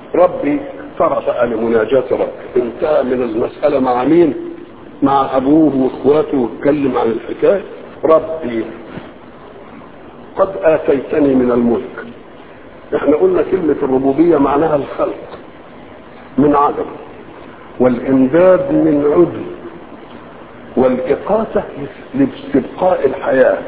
ربي صار بقى لمناجاة رب انتهى من المسألة مع مين مع أبوه وإخواته واتكلم عن الحكاية ربي قد آتيتني من الملك احنا قلنا كلمة الربوبية معناها الخلق من عدم والإمداد من عدل والإقامة لاستبقاء الحياة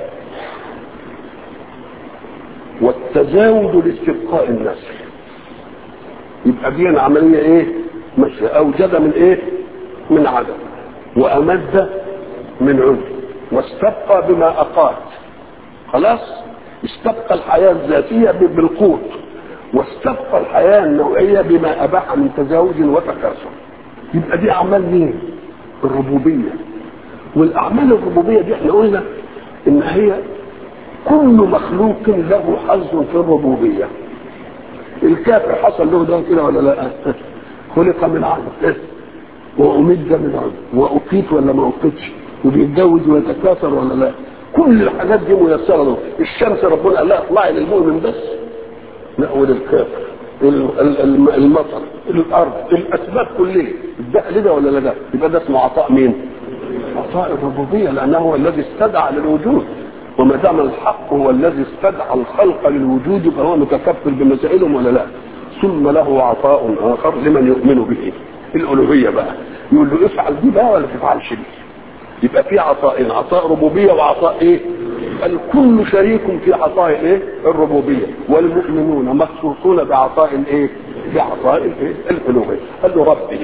والتزاوج لاستبقاء النسل يبقى دي عملية ايه مش أوجد من ايه من عدم وأمد من عدل واستبقى بما أقات خلاص استبقى الحياة الذاتية بالقوت واستبقى الحياة النوعية بما أباح من تزاوج وتكاثر يبقى دي أعمال مين الربوبية والأعمال الربوبية دي احنا قلنا إن هي كل مخلوق له حظ في الربوبية الكافر حصل له ده كده ولا لا خلق من عدم وأمد من عدم وأقيت ولا ما أقيتش وبيتجوز ويتكاثر ولا لا كل الحاجات دي ميسره له الشمس ربنا قال لها اطلعي للمؤمن بس لا وللكافر المطر الارض الاسباب كلها ده ده ولا لا ده يبقى ده اسمه عطاء مين عطاء الربوبيه لانه هو الذي استدعى للوجود وما دام الحق هو الذي استدعى الخلق للوجود فهو متكفل بمسائلهم ولا لا ثم له عطاء اخر لمن يؤمن به الالوهيه بقى يقول له افعل دي بقى ولا تفعلش دي يبقى في عطاءين عطاء ربوبيه وعطاء ايه الكل شريك في عطاء ايه الربوبيه والمؤمنون مخصوصون بعطاء الايه بعطاء الايه الالوهيه قال له ربي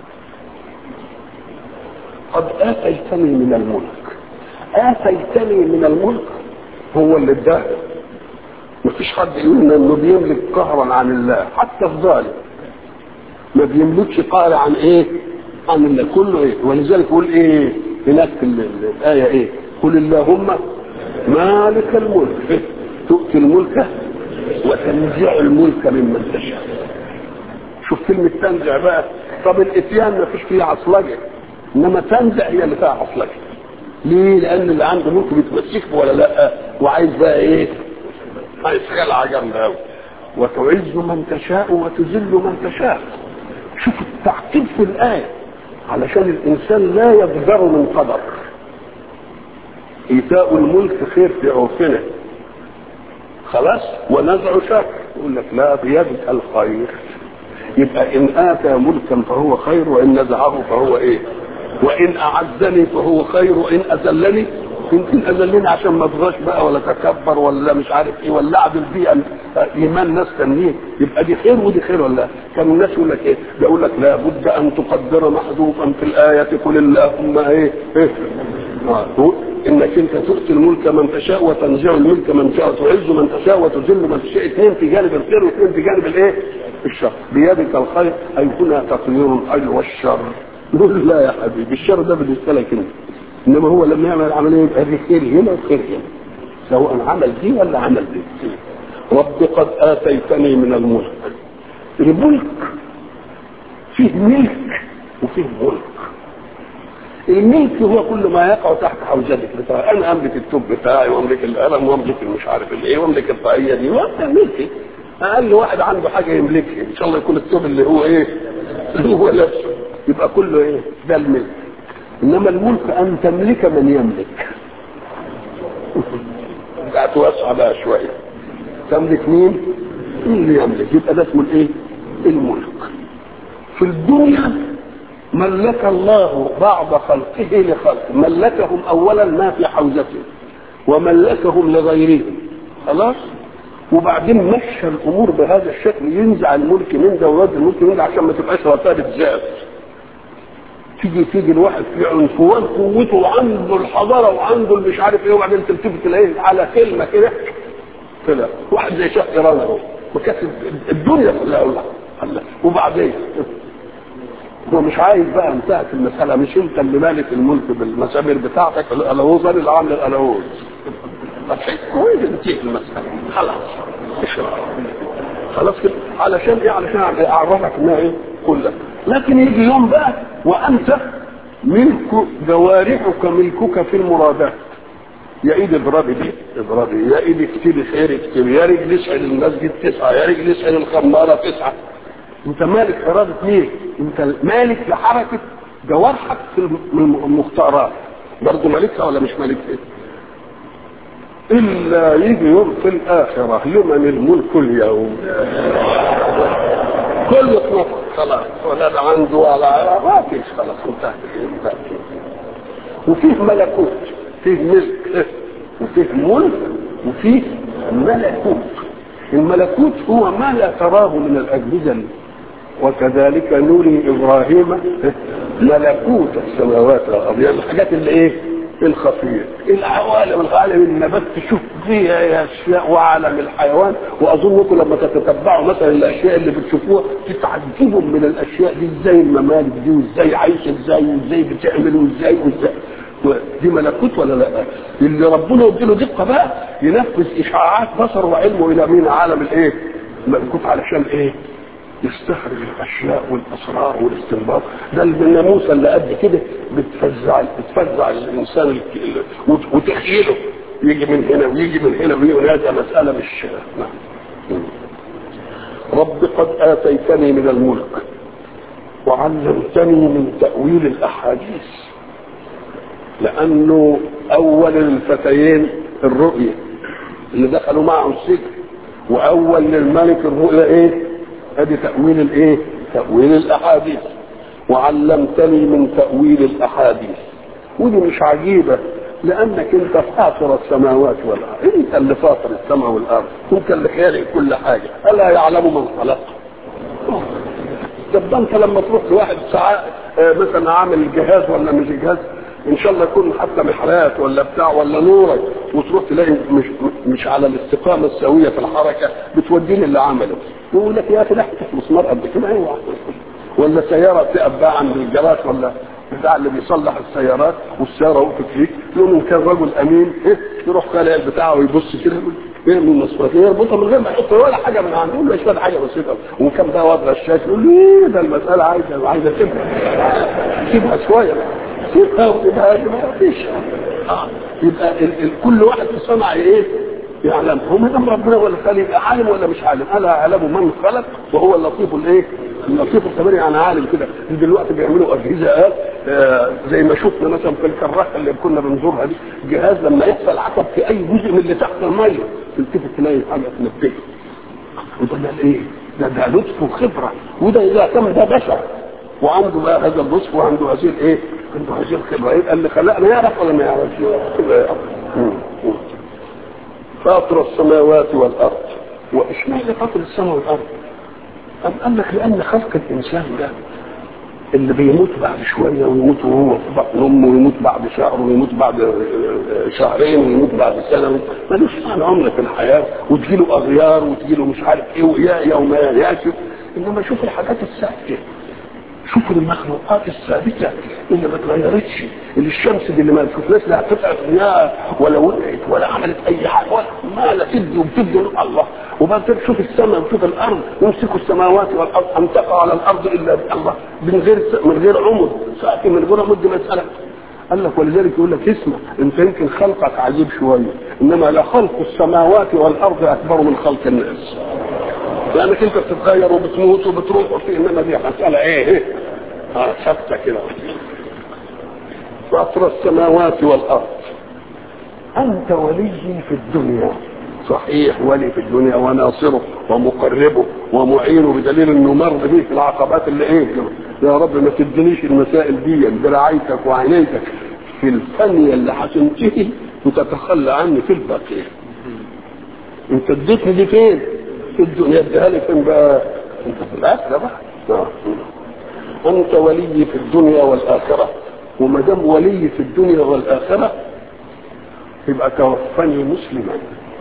قد اتيتني من الملك اتيتني من الملك هو اللي اداه مفيش حد يقول انه بيملك قهرا عن الله حتى الظالم ما بيملكش قهر عن ايه عن الله كله ايه ولذلك يقول ايه هناك الآية إيه؟ قل اللهم مالك الملك تؤتي الملك وتنزع الملك ممن تشاء شوف كلمة تنزع بقى طب الإتيان ما فيش فيه عصلجة إنما تنزع هي اللي فيها عصلجة ليه؟ لأن اللي عنده ملك بيتمسك ولا لا وعايز بقى إيه؟ عايز خلعة جامدة أوي وتعز من تشاء وتذل من تشاء شوف التعقيد في الآية علشان الانسان لا يضجر من قدر ايتاء الملك خير في عرفنا خلاص ونزع شر يقول لك لا بيدك الخير يبقى ان اتى ملكا فهو خير وان نزعه فهو ايه وان اعزني فهو خير وان اذلني يمكن اذلني عشان ما ابغاش بقى ولا تكبر ولا مش عارف ايه ولا اعدل فيه ايمان ناس تانيين يبقى دي خير ودي خير ولا كانوا الناس يقول لك ايه؟ يقول لك لابد ان تقدر محذوفا في الايه قل اللهم ايه ايه آه. انك انت تؤتي الملك من تشاء وتنزع الملك من تشاء وتعز من تشاء وتذل من تشاء اثنين في جانب الخير واثنين في جانب الايه؟ الشر بيدك الخير اي هنا تقدير الخير والشر نقول لا يا حبيبي الشر ده بالنسبه لك انت انما هو لما يعمل العمليه يبقى الخير هنا والخير هنا سواء عمل دي ولا عمل دي رب قد اتيتني من الملك الملك فيه ملك وفيه ملك الملك هو كل ما يقع تحت حوزتك بتاعي انا املك التوب بتاعي واملك القلم واملك مش عارف الايه واملك الطاقيه دي وانت ملكي اقل واحد عنده حاجه يملكها ان شاء الله يكون التوب اللي هو ايه اللي هو لابسه يبقى كله ايه ده الملك انما الملك ان تملك من يملك بقت واسعه بقى شويه تملك مين اللي يملك يبقى ده اسمه الايه الملك في الدنيا ملك الله بعض خلقه لخلق ملكهم اولا ما في حوزته وملكهم لغيرهم خلاص وبعدين مشى الامور بهذا الشكل ينزع الملك من ده ويودي الملك من ده عشان ما تبقاش رتابه ذات تيجي تيجي الواحد في عنفوان قوته وعنده الحضاره وعنده مش عارف ايه وبعدين تلتفت تلاقيه على كلمه كده طلع واحد زي شاه ايران اهو مكسب الدنيا كلها الله وبعدين هو مش عايز بقى انتهت المساله مش انت اللي مالك الملك بالمسامير بتاعتك الالوز انا اللي عامل الالوز كويس انتهت المساله خلاص خلاص كده علشان ايه علشان اعرفك انها ايه كلها لكن يجي يوم بقى وانت ملك جوارحك ملكك في المرادات يا ايد اضربي دي اضربي يا ايد اكتبي خير اكتبي يا رجل اسعد المسجد تسعه يا رجل اسعد الخماره تسعه انت مالك اراده مين انت مالك لحركه جوارحك في المختارات برضه مالكها ولا مش مالكها الا يجي يوم في الاخره لمن الملك اليوم كل اتنفض خلاص ولا ده عنده ولا ما فيش خلاص انتهت انتهت وفيه ملكوت فيه ملك وفيه ملك وفيه ملكوت الملكوت هو ما لا تراه من الاجهزه وكذلك نري ابراهيم ملكوت السماوات والارض يعني الحاجات اللي ايه الخفيه العوالم العالم النبات تشوف فيها اشياء وعالم الحيوان واظنكم لما تتتبعوا مثلا الاشياء اللي بتشوفوها تتعجبوا من الاشياء دي ازاي الممالك دي وازاي عايشه ازاي وازاي بتعمل وازاي وازاي دي ملكوت ولا لا اللي ربنا يديله دقه بقى ينفذ اشعاعات بصر وعلمه الى مين عالم الايه ملكوت علشان ايه يستخرج الاشياء والاسرار والاستنباط ده الناموسه اللي قد كده بتفزع بتفزع الانسان وتخيله يجي من هنا ويجي من هنا ويجي من هذا مساله مش نعم رب قد اتيتني من الملك وعلمتني من تاويل الاحاديث لانه اول الفتيين الرؤيه اللي دخلوا معه السجن واول للملك الرؤيا ايه ادي تاويل الايه تاويل الاحاديث وعلمتني من تاويل الاحاديث ودي مش عجيبه لانك انت فاطر السماوات والارض انت اللي فاطر السماء والارض انت اللي خالق كل حاجه الا يعلم من خلق طب انت لما تروح لواحد ساعات مثلا عامل جهاز ولا مش جهاز ان شاء الله يكون حتى محرات ولا بتاع ولا نورك وتروح تلاقي مش مش على الاستقامه السويه في الحركه بتوديني اللي عمله يقول لك يا اخي ده مسمار قد كده ايوه ولا سياره تقف بقى عند الجراج ولا بتاع اللي بيصلح السيارات والسياره وقفت فيك يقول ان كان رجل امين إيه؟ يروح خالع البتاع ويبص كده يقول ايه من المسؤوليه يربطها من غير ما يحط ولا حاجه من عنده يقول له اشتغل حاجه بسيطه وكم ده وضع الشاشه يقول له ايه ده المساله عايزه عايزه سيبها سيبها شويه سيبها وسيبها ما فيش آه. يبقى ال ال كل واحد في صنع ايه يعلم هو ما ربنا ولا خالق عالم ولا مش عالم الا يعلم من خلق وهو اللطيف الايه اللطيف الخبير يعني عالم كده دلوقتي بيعملوا اجهزه آه زي ما شفنا مثلا في الكراكه اللي كنا بنزورها دي جهاز لما يحصل عطب في اي جزء من اللي تحت الميه تلتفت تلاقي حاجه تنبهه وده ده الايه؟ ده ده لطف وخبره وده اذا كان ده بشر وعنده بقى هذا اللطف وعنده هذه الايه؟ عنده هذه الخبره يبقى اللي خلقنا يعرف ولا ما يعرفش؟ فاطر السماوات والارض واشمعنى فاطر السماء والارض؟ أم قال لك لأن خلق الإنسان ده اللي بيموت بعد شوية ويموت وهو في بطن أمه ويموت بعد شهر ويموت بعد شهرين ويموت بعد سنة ملوش معنى عمر في الحياة وتجيله أغيار وتجيله مش عارف إيه ويا وما ياشف إنما شوف الحاجات الثابتة شوفوا المخلوقات الثابته اللي ما اتغيرتش اللي الشمس دي اللي ما شفناش لا قطعت غياء ولا وقعت ولا عملت اي حاجه ولا ما لا تدي وبتدي الله وبعد كده تشوف السماء وتشوف الارض يمسكوا السماوات والارض ان تقع على الارض الا بالله من غير من غير عمد ساعتين من غير مده مساله قال لك ولذلك يقول لك اسمع انت يمكن خلقك عجيب شويه انما لخلق السماوات والارض اكبر من خلق الناس لانك انت بتتغير وبتموت وبتروح وفي انما دي مساله ايه ايه اه ثابته كده فاطر السماوات والارض انت ولي في الدنيا صحيح ولي في الدنيا وناصره ومقربه ومعينه بدليل انه مر به في العقبات اللي ايه يا رب ما تدينيش المسائل دي برعايتك وعنايتك في الثانيه اللي هتنتهي وتتخلى عني في الباقيه انت اديتني دي فين؟ في الدنيا اديها لي فين بقى؟ انت في الاخره بقى انت ولي في الدنيا والاخره وما دام ولي في الدنيا والاخره يبقى توفني مسلما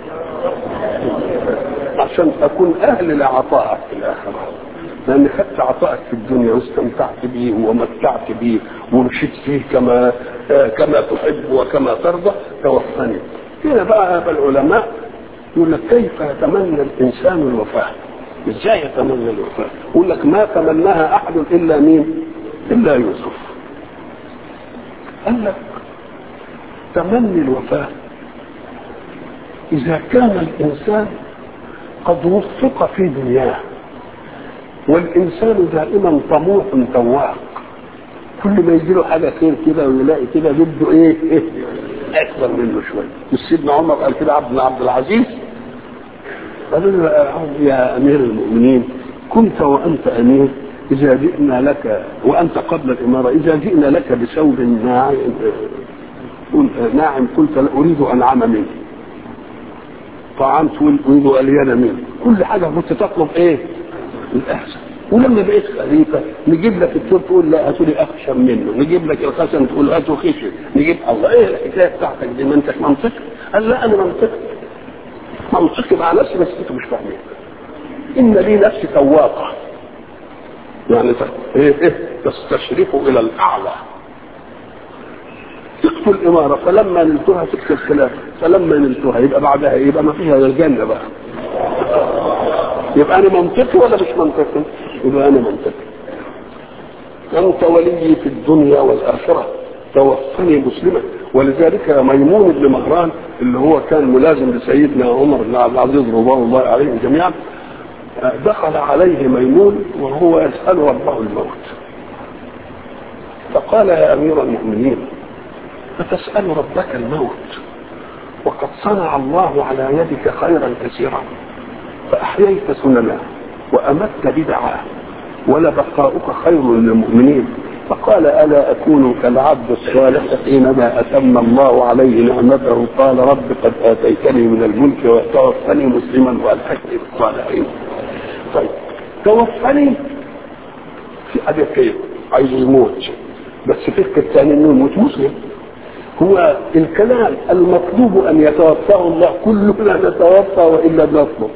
عشان اكون اهل لعطائك في الاخره لان خدت عطائك في الدنيا واستمتعت به ومتعت به ومشيت فيه كما آه كما تحب وكما ترضى توفني هنا بقى العلماء يقول لك كيف يتمنى الانسان الوفاه ازاي يتمنى الوفاه يقول لك ما تمناها احد الا مين الا يوسف قال لك تمني الوفاه اذا كان الانسان قد وفق في دنياه والانسان دائما طموح تواق كل ما يجي له حاجه خير كده ويلاقي كده بده ايه, إيه؟ اكبر منه شويه مش سيدنا عمر قال كده عبد بن عبد العزيز قال له يا امير المؤمنين كنت وانت امير اذا جئنا لك وانت قبل الاماره اذا جئنا لك بثوب ناعم ناعم قلت لا اريد انعم منه طعام اريد الين منه كل حاجه كنت تطلب ايه؟ الاحسن ولما بقيت خليفه نجيب لك التور تقول لا هاتوا لي اخشن منه نجيب لك الخشن تقول هاتوا خشن نجيب الله ايه الحكايه بتاعتك دي ما انتش منطقي قال لا انا منطقي منطقي مع نفسي بس انتوا مش فاهمين ان لي نفسي تواقه يعني ايه ايه تستشرف الى الاعلى تقتل الاماره فلما نلتها تكتب الخلافه فلما نلتها يبقى بعدها يبقى ما فيها الجنه بقى يبقى انا منطقي ولا مش منطقي؟ يبقى انا منطقي انت ولي في الدنيا والاخره توفني مسلما ولذلك ميمون بن مهران اللي هو كان ملازم لسيدنا عمر بن عبد العزيز رضوان الله عليهم جميعا دخل عليه ميمون وهو يسأل ربه الموت فقال يا أمير المؤمنين فتسأل ربك الموت وقد صنع الله على يدك خيرا كثيرا فأحييت سننا وأمت بدعا ولبقاؤك خير للمؤمنين فقال ألا أكون كالعبد الصالح حينما أتم الله عليه نعمته قال رب قد آتيتني من الملك وتوفني مسلما وألحقني بالصالحين طيب توفني في أبي كيف عايز يموت بس فكر الثاني انه يموت مسلم هو الكلام المطلوب ان يتوفاه الله كلنا نتوفى والا نطلب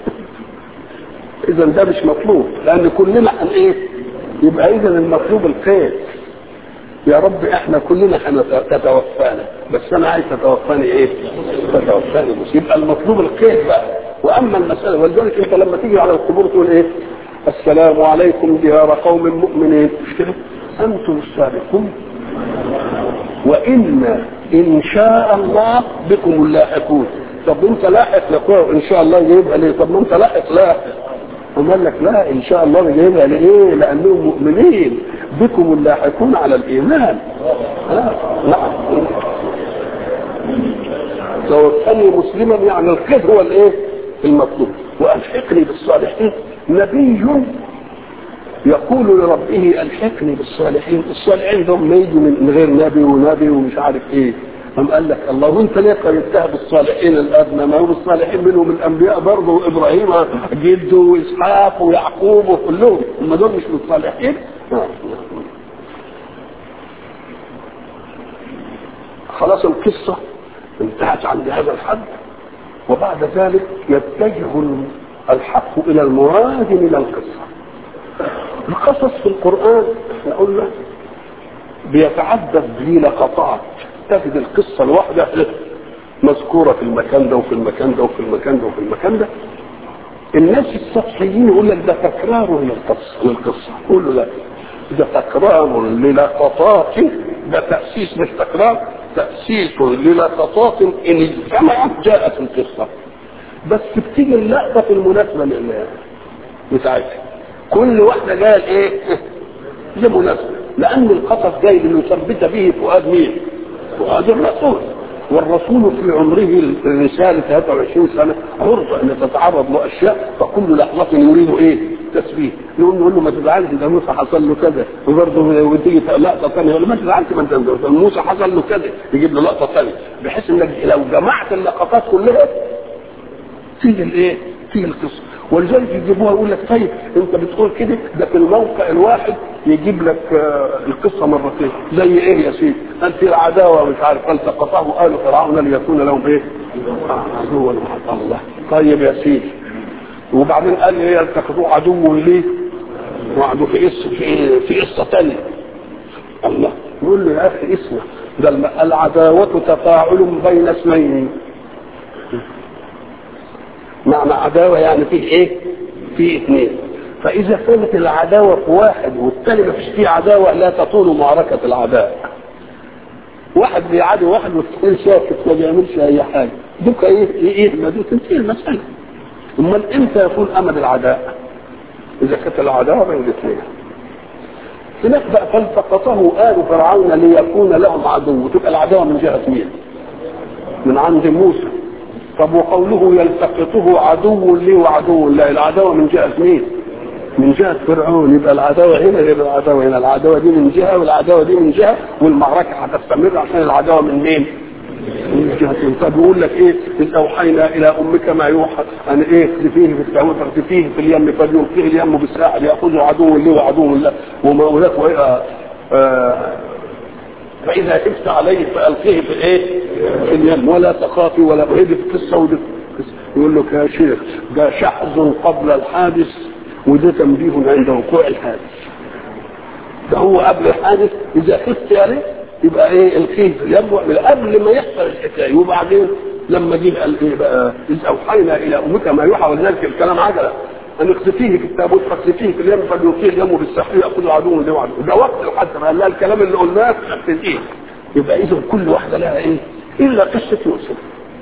اذا ده مش مطلوب لان كلنا عن ايه يبقى اذا المطلوب الخير يا رب احنا كلنا تتوفانا بس انا عايز تتوفاني ايه تتوفاني بس يبقى المطلوب الخير بقى واما المساله ولذلك انت لما تيجي على القبور تقول ايه السلام عليكم ديار قوم مؤمنين مش كده انتم السابقون وان ان شاء الله بكم اللاحقون طب انت لاحق لقوة ان شاء الله جايبها ليه طب ما انت لاحق لاحق هم قال لك لا ان شاء الله جايبها ليه لانهم مؤمنين بكم اللاحقون على الايمان لا نعم توفني مسلما يعني الخير هو الايه المطلوب والحقني بالصالحين نبي يقول لربه الحقني بالصالحين الصالحين دول ما يجوا من غير نبي ونبي ومش عارف ايه قام قال لك الله وانت ليه قيدتها بالصالحين الادنى ما هو الصالحين منهم الانبياء برضه وابراهيم جده واسحاق ويعقوب وكلهم هم دول مش من الصالحين خلاص القصه انتهت عند هذا الحد وبعد ذلك يتجه الحق الى المراد من القصه القصص في القران احنا قلنا بيتعدد بلقطات تجد القصه الواحده مذكوره في المكان ده وفي المكان ده وفي المكان ده وفي المكان ده الناس السطحيين يقول لك ده تكرار للقصه للقصه قول له لا ده تكرار للقطات ده تاسيس مش تكرار تاسيس للقطات ان اجتمعت جاءت القصه بس بتيجي اللقطه في المناسبه بتاعتها كل واحده جايه ايه لمناسبه لان القصص جاي ليثبت به فؤاد مين؟ فؤاد الرسول والرسول في عمره الرسالة 23 سنة عرضة أن تتعرض له أشياء فكل لحظة يريد إيه؟ تسبيح نقول نقول له ما تزعلش ده موسى حصل له كذا وبرضه وتيجي لقطة ثانية ما تزعلش ما انت موسى حصل له كذا يجيب له لقطة ثانية بحيث انك لو جمعت اللقطات كلها تيجي الايه؟ تيجي القصة ولذلك يجيبوها يقول لك طيب انت بتقول كده ده في الموقع الواحد يجيب لك القصه مرتين زي ايه يا سيدي؟ قال في العداوه مش عارف فالتقطه ال فرعون ليكون لهم ايه؟ عدوا الله طيب يا سيدي وبعدين قال ايه يلتقطوه عدو ليه؟ وعدو في قصه في في قصه ثانيه الله يقول له يا اخي اسمع ده العداوه تفاعل بين اسمين معنى عداوه يعني فيه ايه؟ فيه اثنين فاذا كانت العداوه في واحد والثاني ما فيش فيه عداوه لا تطول معركه العداء واحد بيعادي واحد والثاني ساكت ما بيعملش اي حاجه دوك ايه ايه ما دوك تنتهي المساله امال امتى يكون امد العداء اذا كانت العداوه بين الاثنين هناك بقى فالتقطه آل فرعون ليكون لهم عدو تبقى العداوة من جهة مين؟ من عند موسى طب وقوله يلتقطه عدو لي وعدو لا العداوة من جهة مين؟ من جهة فرعون يبقى العداوة هنا غير العداوة هنا العداوة دي من جهة والعداوة دي من جهة والمعركة هتستمر عشان العداوة من مين؟ من جهة طب يقول لك ايه إذ أوحينا إلى أمك ما يوحى أن ايه اقذفيه في التهويل فاقذفيه في اليم فليلقيه اليم بالساحل يأخذه عدو لي وعدو له وما هناك آه آه فإذا خفت عليه فألقيه في ايه؟ في اليم ولا تخافي ولا وهي في القصة ودي في القصة يقول لك يا شيخ ده شحذ قبل الحادث وده تنبيه عند وقوع الحادث ده هو قبل الحادث إذا خفت عليه يبقى ايه الخيف يبوع من قبل ما يحصل الحكايه وبعدين لما جه قال ايه بقى اذ اوحينا الى امك ما يوحى ولذلك الكلام عجله ان اقذفيه في التابوت فاقذفيه في اليم فليلقيه اليم بالسحر ياخذ عدو له عدو ده وقت حتى ما قال الكلام اللي قلناه اقذفيه يبقى اذا كل واحده لها ايه الا قصه يوسف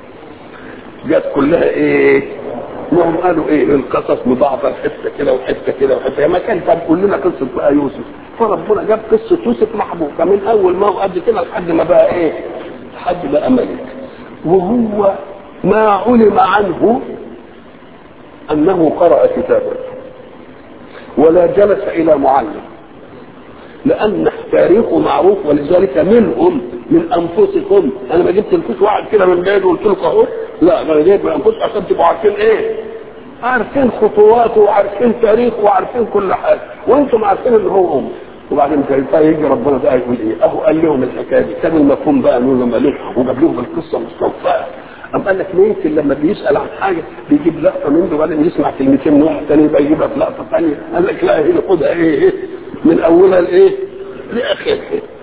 جت كلها ايه وهم قالوا ايه القصص مضاعفه حته كده وحته كده وحته ما كان طب قول لنا قصه بقى يوسف فربنا جاب قصه يوسف محبوكه من اول ما هو قد كده لحد ما بقى ايه لحد بقى ملك وهو ما علم عنه انه قرأ كتابا ولا جلس الى معلم لان تاريخه معروف ولذلك منهم من انفسكم انا ما جبت لكوش واحد كده من بعيد وقلت لكم اهو لا انا جايب من انفسكم عشان تبقوا عارفين ايه عارفين خطواته وعارفين تاريخه وعارفين كل حاجه وانتم عارفين ان هو ام وبعدين كيف يجي ربنا بقى يقول ايه اهو قال لهم الحكايه دي كان المفهوم بقى انه لما ليه وجاب لهم القصه مستوفاه أم قال لك يمكن لما بيسأل عن حاجة بيجيب لقطة منه وبعدين يسمع كلمتين من واحد تاني يبقى يجيبها في لقطة ثانية قال لك لا هي خدها ايه ايه من أولها لإيه؟ لآخرها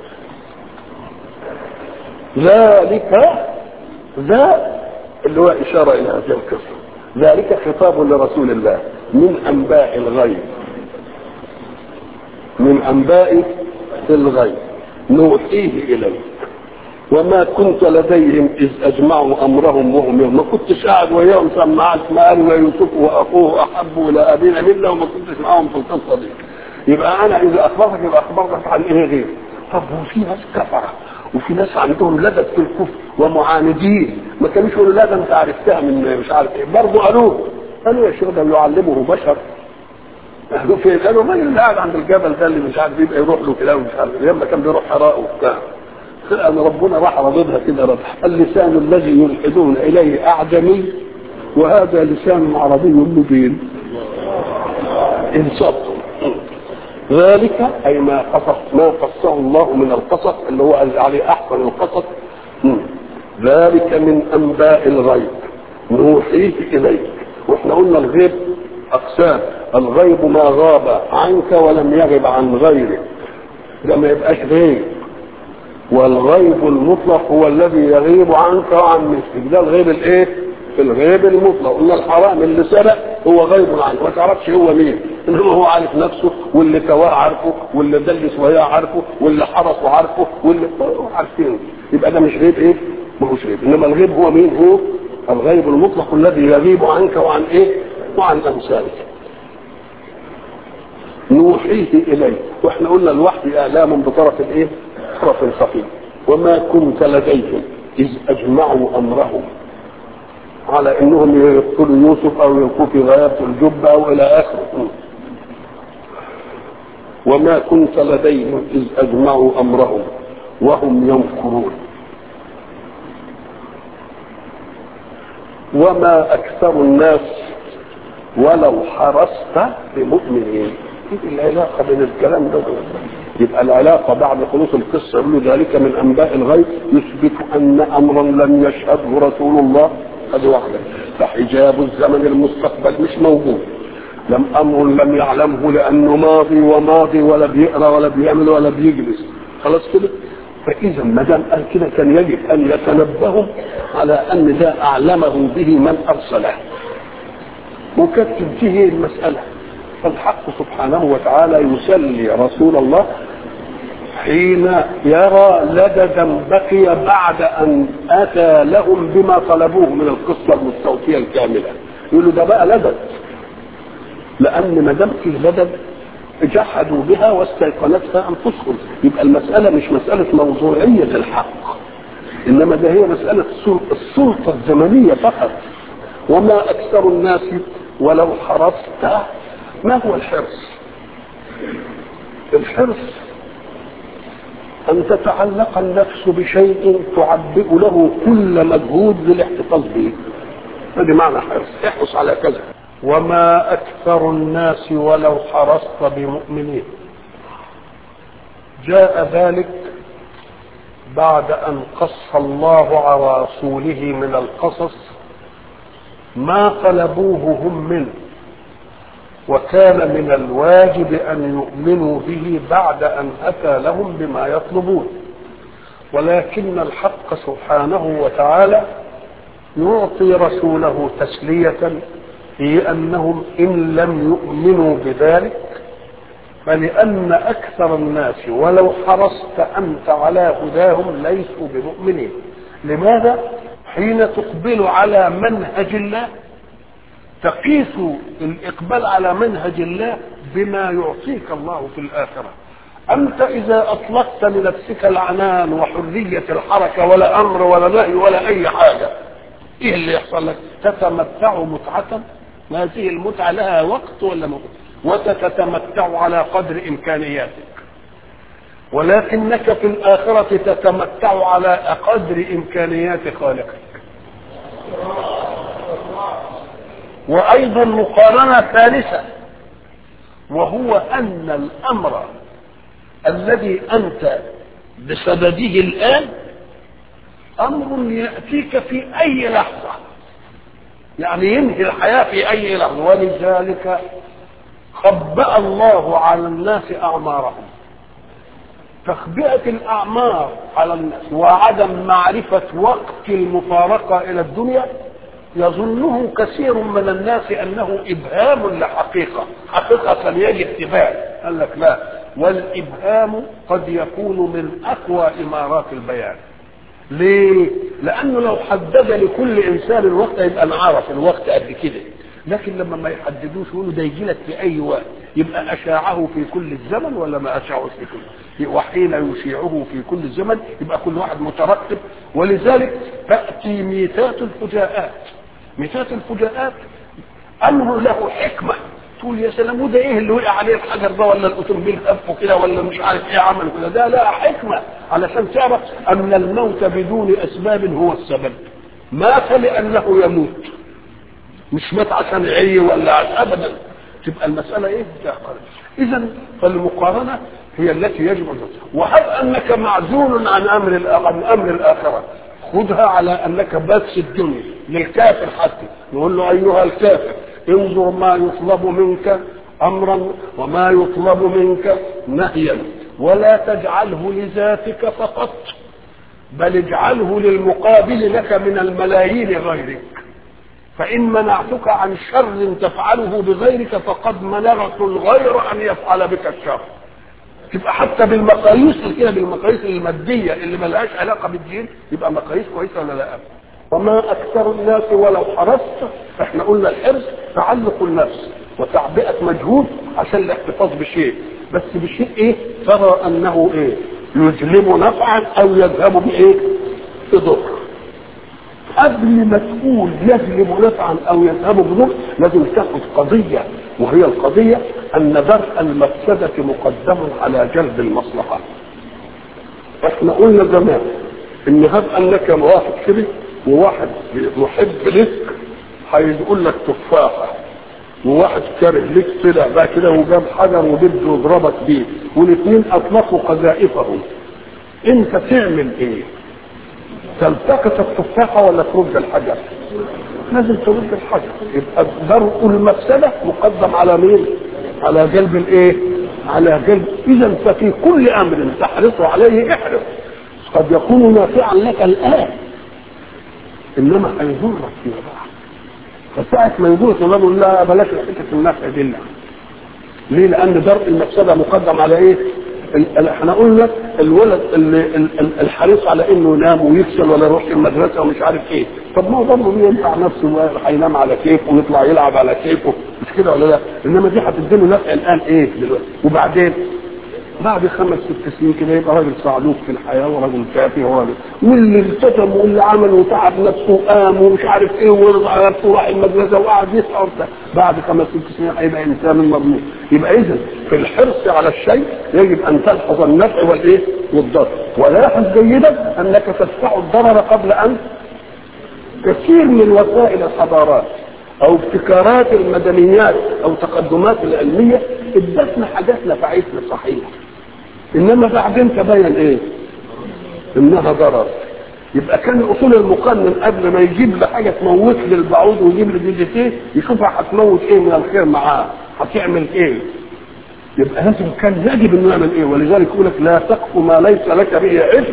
ذلك ذا اللي هو إشارة إلى هذه القصة ذلك خطاب لرسول الله من أنباء الغيب من أنباء الغيب نوحيه إليك وما كنت لديهم إذ أجمعوا أمرهم وهم ما كنتش قاعد وياهم سمعت ما قالوا يوسف وأخوه أحب إلى أبينا منا وما كنتش معاهم في القصة دي يبقى أنا إذا أخبرتك يبقى أخبرتك عن إيه غير طب وفي ناس كفرة وفي ناس عندهم لدد في الكفر ومعاندين ما كانوش يقولوا لا ده انت عرفتها من مش عارف ايه برضه قالوه قالوا يا شيخ ده يعلمه بشر قالوا فين؟ قالوا الراجل اللي قاعد عند الجبل ده اللي مش عارف يبقى يروح له كده ومش عارف لما كان بيروح حراء وبتاع أن ربنا راح رضدها كده رضح اللسان الذي يلحدون إليه أعجمي وهذا لسان عربي مبين انصبتم ذلك أي ما قصص ما قصه الله من القصص اللي هو عليه أحسن القصص ذلك من أنباء الغيب نوحيه إليك واحنا قلنا الغيب أقسام الغيب ما غاب عنك ولم يغب عن غيرك ده ما يبقاش غيب والغيب المطلق هو الذي يغيب عنك وعن مثلك ده الغيب الايه الغيب المطلق قلنا الحرام اللي سرق هو غيب عنك ما تعرفش هو مين انما هو عارف نفسه واللي كواه عارفه واللي دلس وياه عارفه واللي حرسه عارفه واللي عارفينه يبقى ده مش غيب ايه ما هوش غيب انما الغيب هو مين هو الغيب المطلق الذي يغيب عنك وعن ايه وعن امثالك نوحيه اليه واحنا قلنا الوحي اعلام بطرف الايه طرف خفي وما كنت لديهم إذ أجمعوا أمرهم على أنهم يقتلوا يوسف أو يلقوا في غيابة الجب أو إلى آخره وما كنت لديهم إذ أجمعوا أمرهم وهم يمكرون وما أكثر الناس ولو حرصت بمؤمنين ايه العلاقة بين الكلام ده يبقى العلاقة بعد خلوص القصة يقول ذلك من أنباء الغيب يثبت أن أمرا لم يشهده رسول الله هذه واحدة فحجاب الزمن المستقبل مش موجود لم أمر لم يعلمه لأنه ماضي وماضي ولا بيقرأ ولا بيعمل ولا بيجلس خلاص كده فإذا ما دام قال كده كان يجب أن يتنبهوا على أن ده أعلمه به من أرسله وكانت تنتهي المسألة فالحق سبحانه وتعالى يسلي رسول الله حين يرى لددا بقي بعد ان اتى لهم بما طلبوه من القصه المستوفيه الكامله يقول له ده بقى لدد لان ما دام في بدل جحدوا بها واستيقنتها انفسهم يبقى المساله مش مساله موضوعيه الحق انما ده هي مساله السلطه الزمنيه فقط وما اكثر الناس ولو حرصت ما هو الحرص الحرص ان تتعلق النفس بشيء تعبئ له كل مجهود للاحتفاظ به هذه معنى حرص احرص على كذا وما اكثر الناس ولو حرصت بمؤمنين جاء ذلك بعد ان قص الله على رسوله من القصص ما طلبوه هم منه وكان من الواجب ان يؤمنوا به بعد ان اتى لهم بما يطلبون ولكن الحق سبحانه وتعالى يعطي رسوله تسليه في انهم ان لم يؤمنوا بذلك فلان اكثر الناس ولو حرصت انت على هداهم ليسوا بمؤمنين لماذا حين تقبل على منهج الله تقيس الاقبال على منهج الله بما يعطيك الله في الاخره انت اذا اطلقت لنفسك العنان وحريه الحركه ولا امر ولا نهي ولا اي حاجه ايه اللي يحصل لك تتمتع متعه هذه المتعه لها وقت ولا موقت وتتمتع على قدر امكانياتك ولكنك في الاخره تتمتع على قدر امكانيات خالقك وايضا مقارنه ثالثه وهو ان الامر الذي انت بصدده الان امر ياتيك في اي لحظه يعني ينهي الحياه في اي لحظه ولذلك خبأ الله على الناس اعمارهم تخبئه الاعمار على الناس وعدم معرفه وقت المفارقه الى الدنيا يظنه كثير من الناس انه ابهام لحقيقه حقيقه يجب اتباع قال لك لا والابهام قد يكون من اقوى امارات البيان ليه لانه لو حدد لكل انسان الوقت يبقى نعرف الوقت قد كده لكن لما ما يحددوش يقولوا ده يجي لك في اي وقت يبقى اشاعه في كل الزمن ولا ما اشاعه في كل وحين يشيعه في كل الزمن يبقى كل واحد مترتب ولذلك تاتي ميتات الفجاءات ميتات الفجاءات امر له حكمه تقول يا سلام وده ايه اللي وقع عليه الحجر ده ولا الاوتومبيل خفه كده ولا مش عارف ايه عمل كده ده لا حكمه علشان تعرف ان الموت بدون اسباب هو السبب مات لانه يموت مش مات عشان عي ولا عشان ابدا تبقى المساله ايه اذا فالمقارنه هي التي يجب ان وهب انك معزول عن امر عن امر الاخره خذها على انك بس الدنيا للكافر حتى نقول له ايها الكافر انظر ما يطلب منك امرا وما يطلب منك نهيا ولا تجعله لذاتك فقط بل اجعله للمقابل لك من الملايين غيرك فإن منعتك عن شر تفعله بغيرك فقد منعت الغير أن يفعل بك الشر تبقى حتى بالمقاييس كده بالمقاييس المادية اللي ملهاش علاقة بالدين يبقى مقاييس كويسة ولا لا وما أكثر الناس ولو حرصت احنا قلنا الحرص تعلق النفس وتعبئة مجهود عشان الاحتفاظ بشيء بس بشيء ايه ترى انه ايه يجلب نفعا او يذهب بايه بضر قبل ما تقول يجلب نفعا او يذهب بضر لازم تاخد قضيه وهي القضيه ان درء المفسده مقدم على جلب المصلحه احنا قلنا زمان ان هب انك واحد كده وواحد محب لك هيقول لك تفاحه وواحد كاره لك طلع بقى كده وجاب حجر وبده يضربك بيه والاثنين اطلقوا قذائفهم انت تعمل ايه؟ تلتقط التفاحه ولا ترد الحجر؟ لازم ترد الحجر يبقى درء المفسده مقدم على مين؟ على جلب الايه؟ على جلب اذا ففي كل امر تحرص عليه احرص قد يكون نافعا لك الان انما هيضرك فيما بعد فساعة ما يقول تقول لا بلاش حته النفع دي لا ليه؟ لأن درء المفسدة مقدم على إيه؟ ال- احنا قلنا الولد اللي ال- ال- الحريص على انه ينام ويكسل ولا يروح المدرسه ومش عارف ايه طب ما هو برضه بينفع نفسه هينام على كيفه ويطلع يلعب على كيفه مش كده ولا لا انما دي هتديله نفع الان ايه دلوقتي وبعدين بعد خمس ست سنين كده يبقى راجل صعلوك في الحياه وراجل كافي وراجل واللي التزم واللي عمل وتعب نفسه وقام ومش عارف ايه ورضع نفسه وراح المدرسه وقعد يسعى وبتاع بعد خمس ست سنين هيبقى انسان مضمون يبقى اذا في الحرص على الشيء يجب ان تلحظ النفع والايه والضرر ولاحظ جيدا انك تدفع الضرر قبل ان كثير من وسائل الحضارات او ابتكارات المدنيات او تقدمات العلميه ادتنا حاجات نفعتنا صحيح انما بعدين تبين ايه انها ضرر يبقى كان اصول المقنن قبل ما يجيب لي حاجه تموت لي البعوض ويجيب لي دي ايه يشوفها هتموت ايه من الخير معاه هتعمل ايه يبقى لازم كان يجب انه يعمل ايه ولذلك يقول لك لا تقف ما ليس لك به علم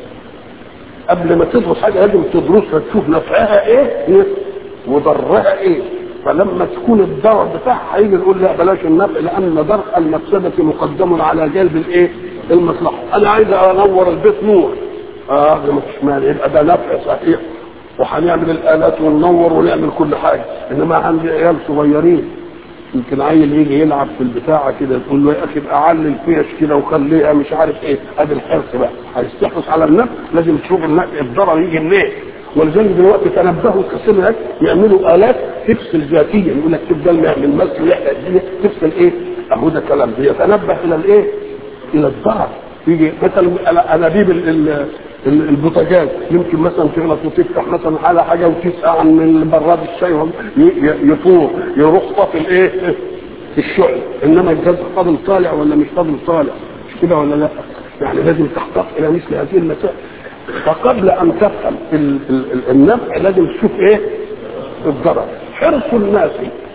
قبل ما تدرس حاجه لازم تدرسها تشوف نفعها ايه وضرها ايه فلما تكون الضرر بتاعها هيجي نقول لا بلاش النفع لان درء المفسده مقدم على جلب الايه؟ المصلحه انا عايز انور البيت نور اه ده مفيش مانع يبقى ده نفع صحيح وهنعمل الالات وننور ونعمل كل حاجه انما عندي عيال صغيرين يمكن عيل يجي يلعب في البتاعه كده تقول له يا اخي ابقى علي الفيش كده وخليها مش عارف ايه ادي الحرص بقى هيستحرص على النفس لازم تشوف النفع الضرر يجي منين ولذلك دلوقتي تنبهوا كثير هناك يعملوا الات تفصل ذاتيا يقول لك تفضل نعمل مس ويحرق الدنيا تفصل ايه؟ اهو ده كلام يتنبه الى الايه؟ الى الضرر يجي مثلا انابيب ال- ال- ال- البوتاجاز يمكن مثلا تغلط وتفتح مثلا على حاجه وتسقى عن براد الشاي وهم- ي- ي- يفور يروح طافي الايه؟ الشعل انما الجاز فاضل طالع ولا مش فاضل طالع مش كده ولا لا؟ يعني لازم تحتاط الى مثل هذه المسائل فقبل ان تفهم ال- ال- ال- النفع لازم تشوف ايه؟ الضرر حرص الناس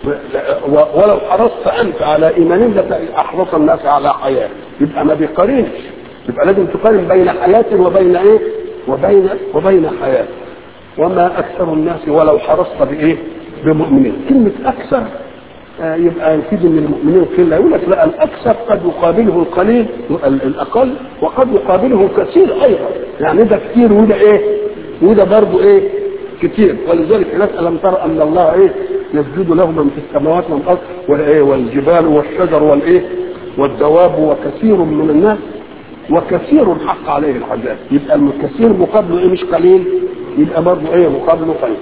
و- ولو حرصت انت على ايمانهم احرص الناس على حياه يبقى ما بيقارنش يبقى لازم تقارن بين حياه وبين ايه؟ وبين وبين حياه وما اكثر الناس ولو حرصت بايه؟ بمؤمنين كلمه اكثر آه، يبقى يفيد ان المؤمنين قله يقول لك لا الاكثر قد يقابله القليل ال- الاقل وقد يقابله كثير ايضا يعني ده كثير وده ايه؟ وده برضه ايه؟ كتير ولذلك الناس الم ترى ان الله ايه؟ يسجد له من في السماوات ومن الارض والايه والجبال والشجر والايه؟ والدواب وكثير من الناس وكثير حق عليه العذاب يبقى الكثير مقابله ايه مش قليل يبقى برضه ايه مقابله قليل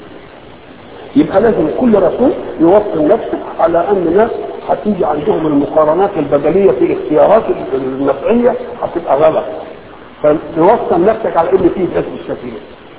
يبقى لازم كل رسول يوصل نفسه على ان ناس هتيجي عندهم المقارنات البدليه في الاختيارات النفعيه هتبقى غلط فتوصل نفسك على ان في كسب السفينه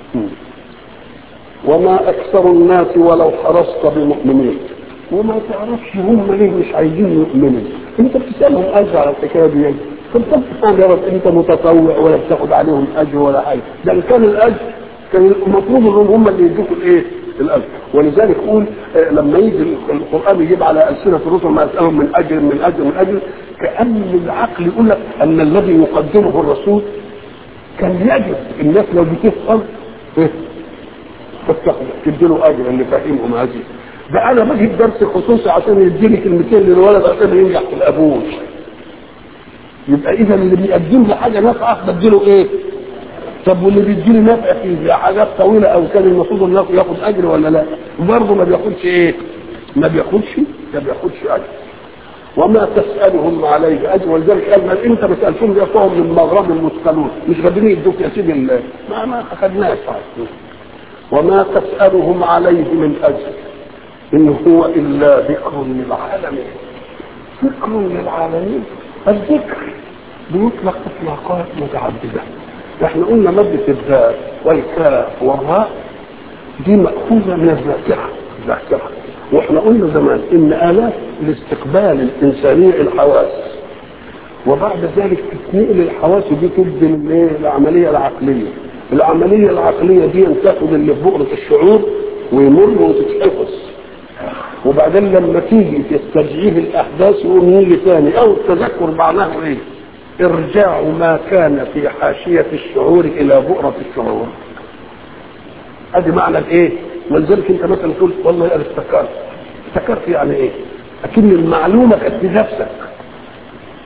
وما اكثر الناس ولو حرصت بمؤمنين وما تعرفش هم ليه مش عايزين يؤمنوا انت بتسالهم اجر على الحكايه دي طب طب تفهم يا رب انت متطوع ولا بتاخد عليهم اجر ولا حاجه ده إن كان الاجر كان المطلوب انهم هم اللي يدوكوا الايه؟ الاجر ولذلك يقول آه، لما يجي القران يجيب على السنه الرسل ما يسالهم من اجر من اجر من اجر كان العقل يقول لك ان الذي يقدمه الرسول كان يجب الناس لو بتفهم إيه؟ تستخدم تديله اجر اللي فاهمهم هذه ده انا بجيب درس خصوصي عشان يديني كلمتين للولد عشان ينجح في الابوش يبقى اذا اللي بيقدم لي حاجه نافعه بديله ايه؟ طب واللي بيديني نفع في حاجات طويله او كان المفروض انه ياخد اجر ولا لا؟ برضه ما بياخدش ايه؟ ما بياخدش ما بياخدش اجر وما تسالهم عليه اجر ولذلك قال ما انت ما سالتهم يعطوهم من مغرب المثقلون مش قادرين يدوك يا سيدي ال- ما ما اخذناش وما تسالهم عليه من اجر ان هو الا ذكر للعالمين ذكر للعالمين الذكر بيطلق اطلاقات متعدده احنا قلنا مادة الذات والكاف والراء دي مأخوذة من الذاكرة الذاكرة واحنا قلنا زمان ان آلات لاستقبال الإنسانية الحواس وبعد ذلك تتنقل الحواس دي تبدي من ايه العملية العقلية العملية العقلية دي تاخد اللي في بؤرة الشعور ويمر وتتحفظ وبعدين لما تيجي تسترجعيه الاحداث يقوم يجي ثاني او التذكر معناه ايه؟ ارجاع ما كان في حاشيه الشعور الى بؤره الشعور. ادي معنى الايه؟ ولذلك انت مثلا تقول والله انا افتكرت. افتكرت يعني ايه؟ اكن المعلومه كانت في نفسك.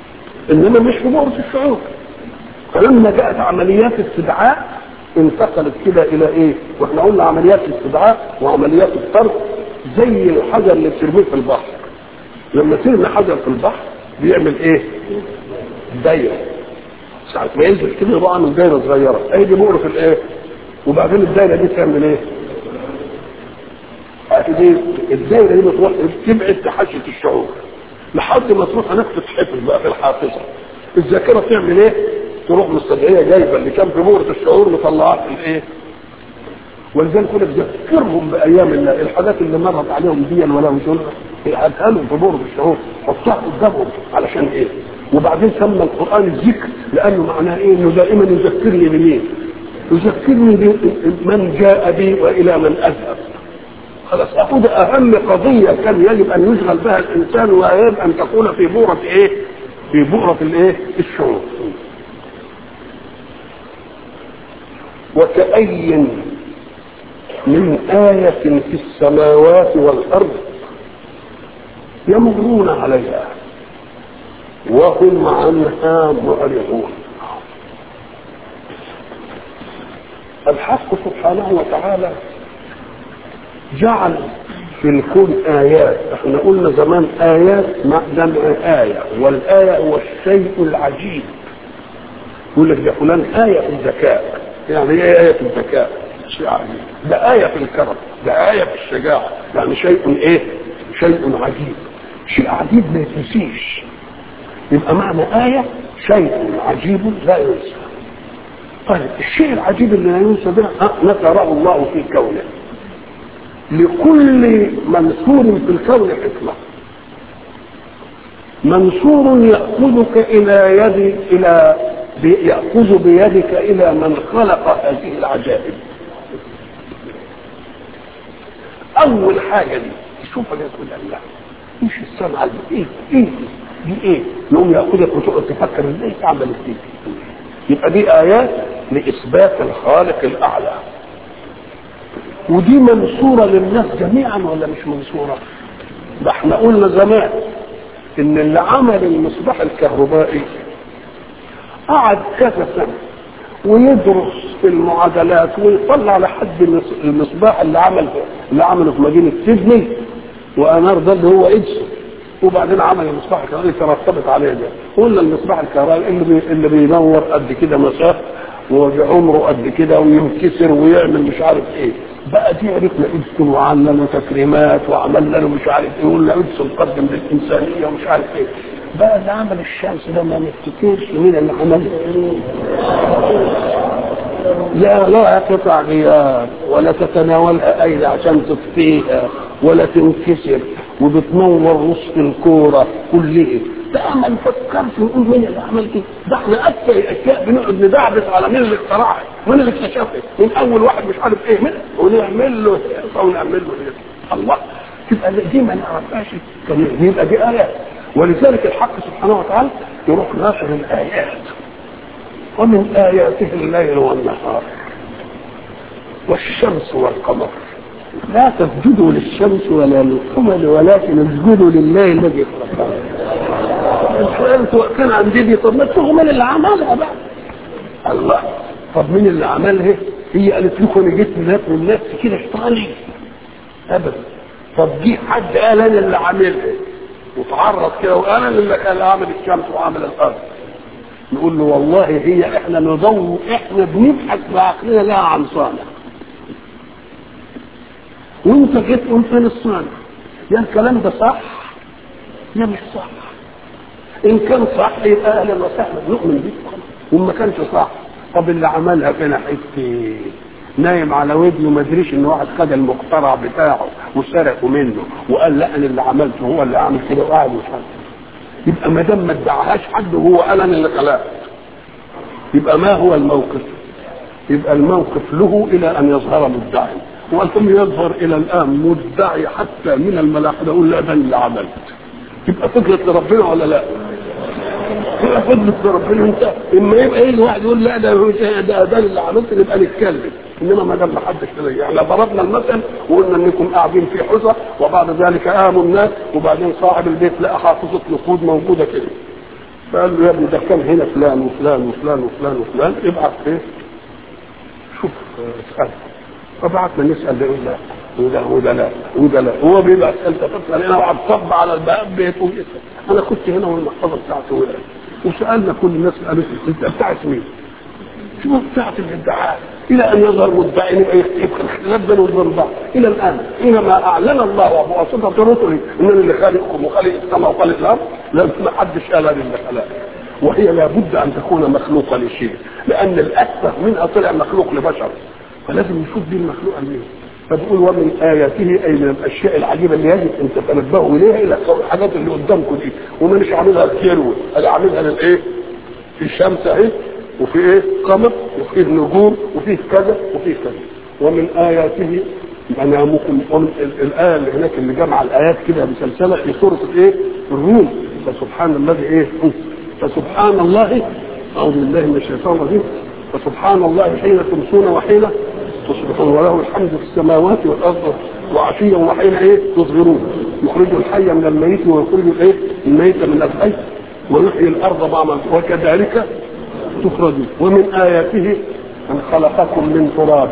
انما مش في بؤره الشعور فلما جاءت عمليات استدعاء انتقلت كده الى ايه؟ واحنا قلنا عمليات الاستدعاء وعمليات الطرد زي الحجر اللي بترميه في البحر لما ترمي حجر في البحر بيعمل ايه؟ دايره ساعة ما ينزل كده يبقى عامل دايره صغيره اهي دي بؤره الايه؟ وبعدين الدايره دي تعمل ايه؟ دي الدايره دي بتروح تبعد تحشيه الشعور لحد ما تروح هناك تتحفظ بقى في الحافظه الذاكره تعمل ايه؟ تروح مستدعيه جايبه اللي كان في بؤره الشعور مطلعاه في الايه؟ ولذلك كنا بذكرهم بايام الله الحاجات اللي مرت عليهم دي ولا وشون هاتها لهم في بؤره الشعور حطها قدامهم علشان ايه؟ وبعدين سمى القران الذكر لانه معناه ايه؟ انه دائما يذكرني بمين؟ يذكرني بمن جاء بي والى من اذهب خلاص اخذ اهم قضيه كان يجب ان يشغل بها الانسان ويجب ان تكون في بؤره ايه؟ في بؤره الايه؟ الشعور وكأي من آية في السماوات والأرض يمرون عليها وهم عنها معرضون الحق سبحانه وتعالى جعل في الكون آيات احنا قلنا زمان آيات مع جمع آية والآية هو الشيء العجيب يقول لك ده فلان آية في الذكاء يعني ايه آية في الذكاء شيء عجيب ده آية في الكرم ده آية في الشجاعة يعني شيء ايه شيء عجيب شيء عجيب ما يتنسيش يبقى معنى آية شيء عجيب لا ينسى طيب الشيء العجيب اللي لا ينسى ده نكره الله في كونه لكل منصور في الكون حكمة منصور يأخذك إلى يد إلى يأخذ بيدك إلى من خلق هذه العجائب أول حاجة دي تشوفها تقول الله ايش السمعة دي ايه ايه دي ايه يقوم يأخذك وتقعد تفكر ازاي تعمل دي يبقى دي آيات لإثبات الخالق الأعلى ودي منصورة للناس جميعا ولا مش منصورة ده احنا قلنا زمان ان اللي عمل المصباح الكهربائي قعد كذا سنة ويدرس في المعادلات ويطلع لحد المصباح اللي عمل اللي عمله في مدينة سيدني وانار ده اللي هو ادسون وبعدين عمل المصباح الكهربائي ترتبط عليه ده قلنا المصباح الكهربائي اللي بي اللي بينور قد كده مسافه وعمره قد كده وينكسر ويعمل مش عارف ايه بقى دي عرفنا ادسون وعملنا له تكريمات وعملنا له مش عارف ايه قلنا ادسون قدم للانسانيه ومش عارف ايه بقى اللي عمل الشمس ده ما نفتكرش مين اللي عمل لا لا قطع غيار ولا تتناولها ايدي عشان تطفيها ولا تنكسر وبتنور نصف الكوره كلها ده ما نفكرش نقول مين اللي عمل كده ده احنا اكثر الاشياء بنقعد ندعبس على مين اللي اخترعها مين اللي اكتشفها من اول واحد مش عارف ايه من ونعمل له ونعمل له الله تبقى دي ما نعرفهاش يبقى دي ايات ولذلك الحق سبحانه وتعالى يروح ناشر الايات ومن اياته الليل والنهار والشمس والقمر لا تسجدوا للشمس ولا للقمر ولكن اسجدوا لله الذي خلقها السؤال سواء كان عن دي طب ما تشوفوا من اللي عملها بقى الله طب مين اللي عملها هي قالت لكم انا جيت من من نفسي كده شيطاني ابدا طب جه حد قال انا اللي عاملها وتعرض كده وقال انا اللي كان عامل الشمس وعامل الارض نقول له والله هي احنا ندور احنا بنبحث بعقلنا لها عن صانع وانت جيت قلت فين الصانع يا الكلام ده صح يا مش صح ان كان صح يبقى اهلا وسهلا نؤمن بيه وما كانش صح طب اللي عملها فين حته نايم على ودنه ما ادريش ان واحد خد المقترع بتاعه وسرقه منه وقال لا انا اللي عملته هو اللي عمل كده وقعد مش عارف يبقى ما دام ما ادعاهاش حد وهو قال انا اللي خلقت يبقى ما هو الموقف؟ يبقى الموقف له الى ان يظهر مدعي ولم يظهر الى الان مدعي حتى من الملاحده يقول لا ده اللي عملت يبقى فضلت لربنا ولا لا؟ يبقى فضلت لربنا انت اما يبقى يجي واحد يقول لا ده ده ده اللي عملت نبقى نتكلم انما ما دام ما حدش كده يعني ضربنا المثل وقلنا انكم قاعدين في حجره وبعد ذلك قاموا الناس وبعدين صاحب البيت لقى حافظه نقود موجوده كده فقال له يا ابني ده كان هنا فلان وفلان وفلان وفلان وفلان ابعت ايه شوف اسال فبعتنا نسال ده يقول لا وده وده لا وده لا هو بيبقى اسئله تسال هنا وقعد صب على الباب بيت ويسال انا كنت هنا والمحفظه بتاعته وقعت وسالنا كل الناس قالت لي انت بتاعت مين؟ شو بتاعت الادعاء الى ان يظهر مدعي يبقى يبقى الخلاف بينه وبين بعض الى الان حينما اعلن الله بواسطه رسله انني اللي خالقكم وخالق السماء وخالق الارض لم ما حدش قال انا اللي خلقها وهي لابد ان تكون مخلوقه لشيء لان الاسفه منها طلع مخلوق لبشر فلازم نشوف دي المخلوقه لمين فبيقول ومن اياته اي من الاشياء العجيبه اللي يجب ان تتنبهوا اليها الى الحاجات اللي قدامكم دي ومانيش عاملها كيرو انا عاملها للايه؟ في شمس اهي وفي ايه؟ قمر وفيه نجوم وفيه كذا وفيه كذا ومن اياته منامكم ومن ال- الايه اللي هناك اللي جمع الايات كده مسلسله في سوره الايه؟ الروم فسبحان الذي ايه؟ فسبحان الله اعوذ بالله من الشيطان الرجيم فسبحان الله حين تمسون وحين تصبحون وله الحمد في السماوات والارض وعشيا وحين ايه تظهرون يخرج الحي من الميت ويخرج الايه الميت من الحي ويحيي الارض بعد ما- وكذلك تخرجون ومن اياته ان خلقكم من تراب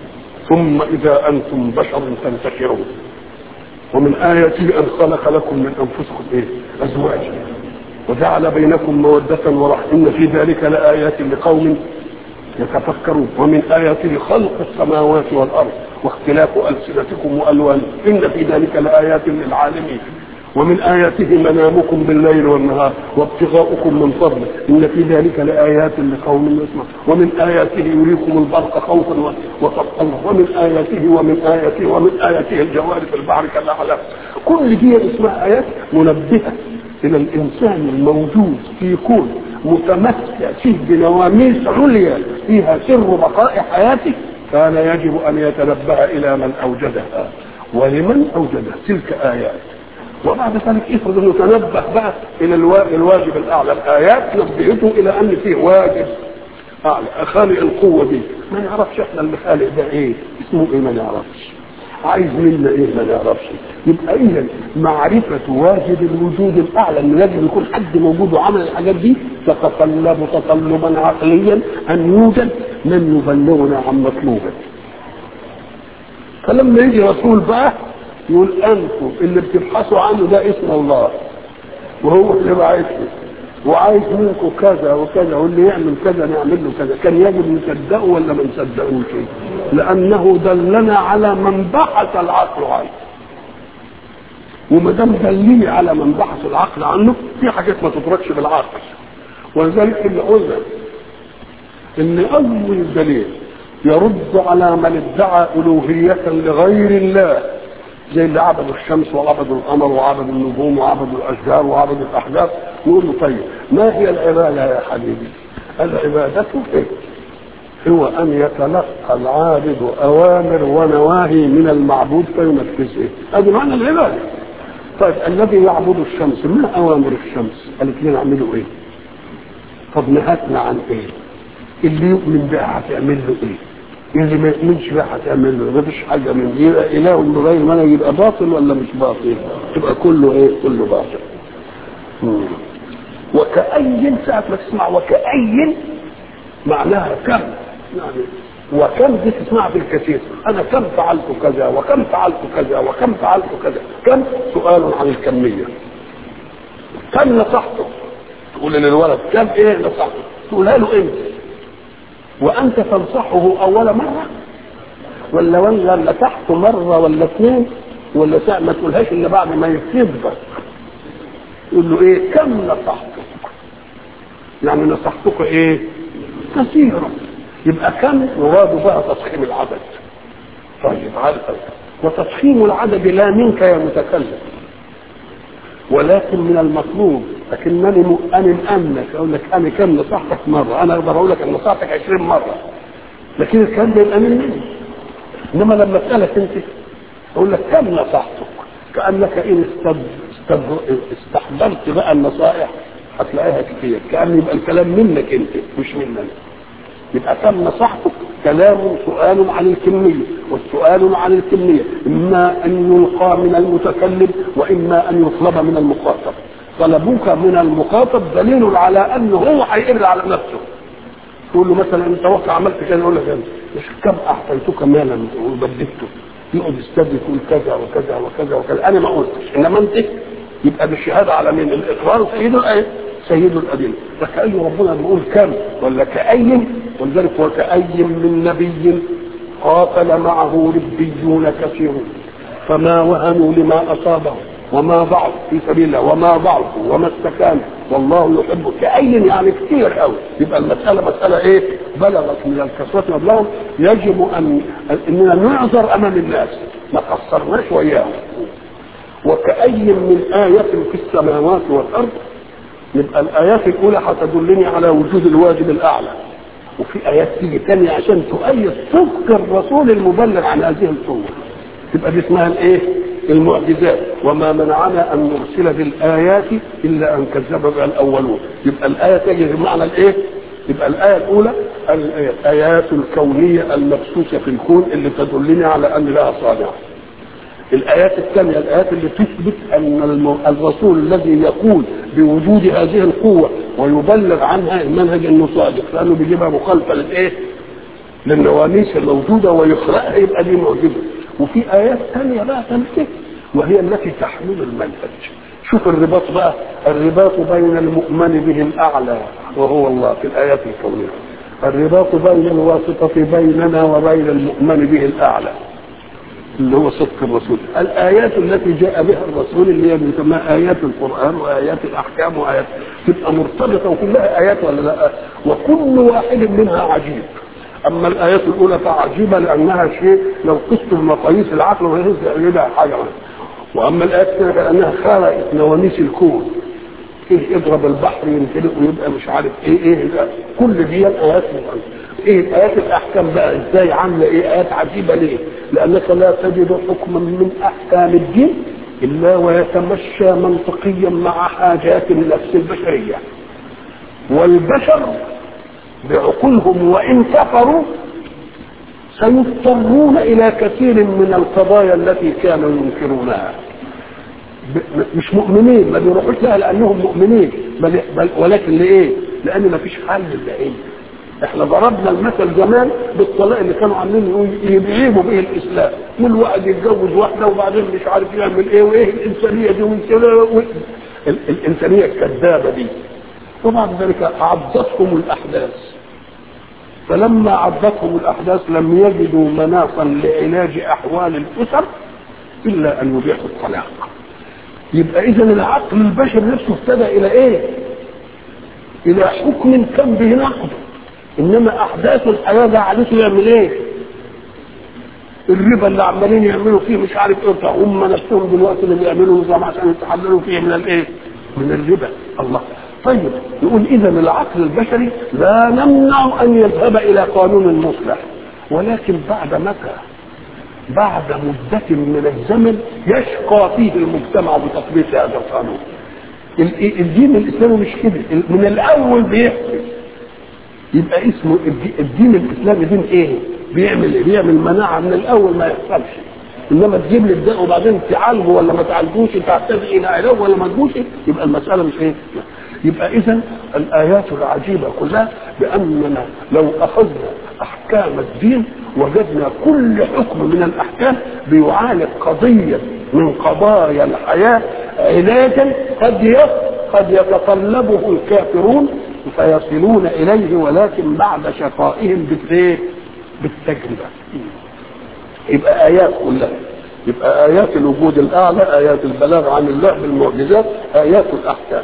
ثم اذا انتم بشر تنتشرون ومن اياته ان خلق لكم من انفسكم ايه ازواجا وجعل بينكم مودة ورحمة إن في ذلك لآيات لقوم يتفكرون ومن آياته خلق السماوات والأرض واختلاف ألسنتكم وألوانكم إن في ذلك لآيات للعالمين ومن آياته منامكم بالليل والنهار وابتغاؤكم من فضله إن في ذلك لآيات لقوم يسمعون ومن آياته يريكم البرق خوفا و- وطبقا ومن آياته ومن آياته ومن آياته الجوار في البحر كالأعلام كل دي اسمها آيات منبهة إلى الإنسان الموجود في كون متمتع فيه بنواميس عليا فيها سر بقاء حياته كان يجب أن يتنبه إلى من أوجدها ولمن أوجدها تلك آيات وبعد ذلك افرض انه تنبه بقى الى الوا- الواجب الاعلى الايات نبهته الى ان فيه واجب اعلى خالق القوه دي ما نعرفش احنا اللي خالق ده ايه اسمه ايه ما نعرفش عايز منا ايه ما نعرفش يبقى اذا معرفه واجب الوجود الاعلى ان لازم يكون حد موجود وعمل الحاجات دي تتطلب تطلبا عقليا ان يوجد من يبلغنا عن مطلوبه فلما يجي رسول بقى يقول انتم اللي بتبحثوا عنه ده اسم الله وهو اللي بعثني وعايز منكم كذا وكذا واللي يعمل كذا نعمل له كذا كان يجب نصدقه ولا ما نصدقوش لانه دلنا على من بحث العقل عنه وما دام دلني على من بحث العقل عنه في حاجات ما تدركش بالعقل ولذلك اللي قلنا ان اول دليل يرد على من ادعى الوهيه لغير الله زي اللي عبدوا الشمس وعبدوا القمر وعبدوا النجوم وعبدوا الاشجار وعبدوا الاحجار نقول له طيب ما هي العباده يا حبيبي؟ العباده ايه؟ هو ان يتلقى العابد اوامر ونواهي من المعبود فينفذها هذا معنى العباده طيب الذي يعبد الشمس ما اوامر الشمس؟ قالت لنا اعملوا ايه؟ طب نهتنا عن ايه؟ اللي يؤمن بها هتعمل له ايه؟ اللي ما يؤمنش بها هتعمل له ما فيش حاجه من دي يبقى اله بغير ما يبقى باطل ولا مش باطل؟ يبقى كله ايه؟ كله باطل. مم. وكأي ساعة ما تسمع وكأي معناها كم يعني وكم دي تسمع في الكثير انا كم فعلت كذا وكم فعلت كذا وكم فعلت كذا كم سؤال عن الكميه كم نصحته تقول للولد كم ايه نصحته تقولها له انت وانت تنصحه اول مره ولا ولا نصحته مره ولا اثنين ولا ساعة ما تقولهاش الا بعد ما يكذبك يقول له ايه كم نصحتك يعني نصحتك ايه كثيرا يبقى كم يراد بها تضخيم العدد طيب عدد وتضخيم العدد لا منك يا متكلم ولكن من المطلوب لكنني مؤمن امنك اقول لك انا كم نصحتك مره انا اقدر اقول لك ان نصحتك 20 مره لكن الكلام ده يبقى مني انما لما اسالك انت اقول لك كم نصحتك كانك ان استد... استد... استحضرت بقى النصائح هتلاقيها كتير كان يبقى الكلام منك انت مش مننا يبقى كم نصحتك كلام سؤال عن الكمية والسؤال عن الكمية إما أن يلقى من المتكلم وإما أن يطلب من المخاطب طلبوك من المخاطب دليل على انه هو هيقر على نفسه تقول له مثلا انت وقت عملت كذا يقول لك مش كم اعطيتك مالا وبدلته يقعد يستدل يقول كذا وكذا وكذا وكذا انا ما قلتش انما انت يبقى بالشهاده على مين؟ الاقرار سيد الايه سيد الادله فكأي ربنا بيقول كم ولا كأي ولذلك وكأي من نبي قاتل معه ربيون كثيرون فما وهنوا لما اصابهم وما ضعف في سبيل الله وما ضعفوا وما استكانوا والله يحب كأي يعني كثير قوي يبقى المسألة مسألة ايه بلغت من الكثرة مبلغهم يجب ان اننا نعذر امام الناس ما قصرناش وياهم وكأي من آية في السماوات والأرض يبقى الآيات الأولى هتدلني على وجود الواجب الأعلى وفي آيات تيجي تانية عشان تؤيد صدق الرسول المبلغ عن هذه الصورة تبقى دي اسمها الايه؟ المعجزات وما منعنا ان نرسل بالايات الا ان كذب بها الاولون يبقى الايه تجد بمعنى الايه؟ يبقى الايه الاولى الايات الكونيه المبثوثه في الكون اللي تدلني على ان لها صانع الآيات الثانية الآيات اللي تثبت أن الرسول الذي يقول بوجود هذه القوة ويبلغ عنها المنهج أنه صادق لأنه بيجيبها مخالفة للإيه؟ للنواميس الموجودة ويخرقها يبقى دي معجزة وفي آيات ثانية بقى تمسك وهي التي تحمل المنهج شوف الرباط بقى الرباط بين المؤمن به الأعلى وهو الله في الآيات الكونية الرباط بين الواسطة بيننا وبين المؤمن به الأعلى اللي هو صدق الرسول الآيات التي جاء بها الرسول اللي هي بنسميها آيات القرآن وآيات الأحكام وآيات تبقى مرتبطة وكلها آيات ولا لا وكل واحد منها عجيب أما الآيات الأولى فعجيبة لأنها شيء لو قست بمقاييس العقل ما يهزها حاجة وأما الآيات الثانية لأنها خلقت نواميس الكون ايه اضرب البحر ينفلق ويبقى مش عارف ايه ايه كل دي الايات ايه ايات الاحكام بقى ازاي عامله ايه ايات عجيبه ليه؟ لانك لا تجد حكما من احكام الدين الا ويتمشى منطقيا مع حاجات النفس البشريه والبشر بعقولهم وان كفروا سيضطرون الى كثير من القضايا التي كانوا ينكرونها مش مؤمنين ما بيروحوش لها لانهم مؤمنين بل, بل ولكن لايه؟ لان ما فيش حل الا ايه؟ احنا ضربنا المثل زمان بالطلاق اللي كانوا عاملين يبيعوا به الاسلام كل واحد يتجوز واحده وبعدين مش عارف يعمل ايه وايه الانسانيه دي و... الانسانيه الكذابه دي وبعد ذلك عضتهم الاحداث فلما عضتهم الاحداث لم يجدوا مناصا لعلاج احوال الاسر الا ان يبيحوا الطلاق يبقى اذا العقل البشري نفسه ابتدى الى ايه الى حكم كان بيناقضه انما احداث الحياه ده عادته يعمل ايه الربا اللي عمالين يعملوا فيه مش عارف ايه هم نفسهم دلوقتي اللي بيعملوا نظام عشان يتحللوا فيه من الايه من الربا الله طيب يقول اذا العقل البشري لا نمنع ان يذهب الى قانون مصلح ولكن بعد متى بعد مدة من الزمن يشقى فيه المجتمع بتطبيق هذا القانون الدين الاسلامي مش كده من الاول بيحكي يبقى اسمه الدين الاسلامي دين ايه بيعمل ايه بيعمل مناعه من الاول ما يحصلش انما تجيب لي الداء وبعدين تعالجه ولا ما تعالجوش تعتذر الى علاج ولا ما تجوش يبقى المساله مش ايه يبقى اذا الايات العجيبه كلها باننا لو اخذنا احكام الدين وجدنا كل حكم من الاحكام بيعالج قضيه من قضايا الحياه علاجا قد قد يتطلبه الكافرون فيصلون اليه ولكن بعد شقائهم بالايه؟ بالتجربه. يبقى ايات كلها يبقى ايات الوجود الاعلى ايات البلاغ عن الله بالمعجزات ايات الاحكام.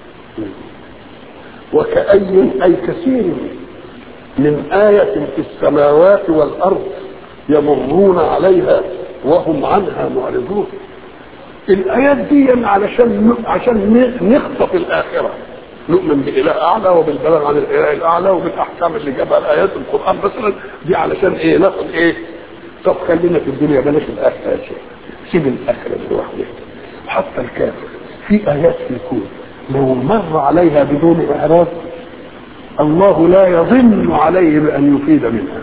وكأي أي كثير من آية في السماوات والأرض يمرون عليها وهم عنها معرضون الآيات دي علشان عشان نخطف الآخرة نؤمن بإله أعلى وبالبلاغ عن الإله الأعلى وبالأحكام اللي جابها الآيات القرآن مثلا دي علشان إيه ناخد إيه طب خلينا في الدنيا بلاش الآخرة يا شيخ سيب الآخرة لوحدها حتى الكافر في آيات في الكون لو مر عليها بدون إعراض الله لا يظن عليه بأن يفيد منها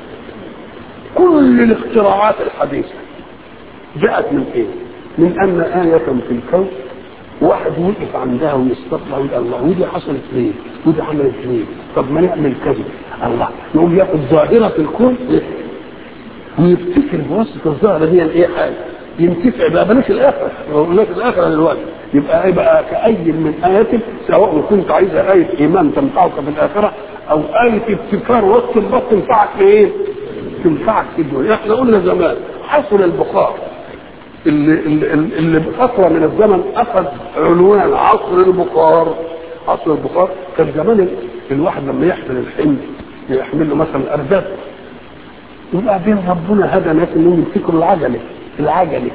كل الاختراعات الحديثة جاءت من ايه؟ من أن آية في الكون واحد يوقف عندها ويستطلع ويقول الله ودي حصلت ليه؟ ودي عملت ليه؟ طب ما نعمل كذا الله يقوم ياخد ظاهره في الكون ويفتكر بواسطه الظاهره دي ايه حاجه ينتفع بقى بلاش الاخره بلاش الاخره دلوقتي يبقى يبقى كأي من آيات سواء كنت عايزها آية إيمان تنفعك في الآخرة أو آية ابتكار وسط البط تنفعك في إيه؟ تنفعك في الدنيا، إحنا قلنا زمان حصل البخار اللي اللي, اللي بفترة من الزمن أخذ عنوان عصر البخار عصر البخار كان زمان الواحد لما يحمل الحمل يحمل له مثلا أرداب وبعدين ربنا هدى ناس انهم يمسكوا العجله العجله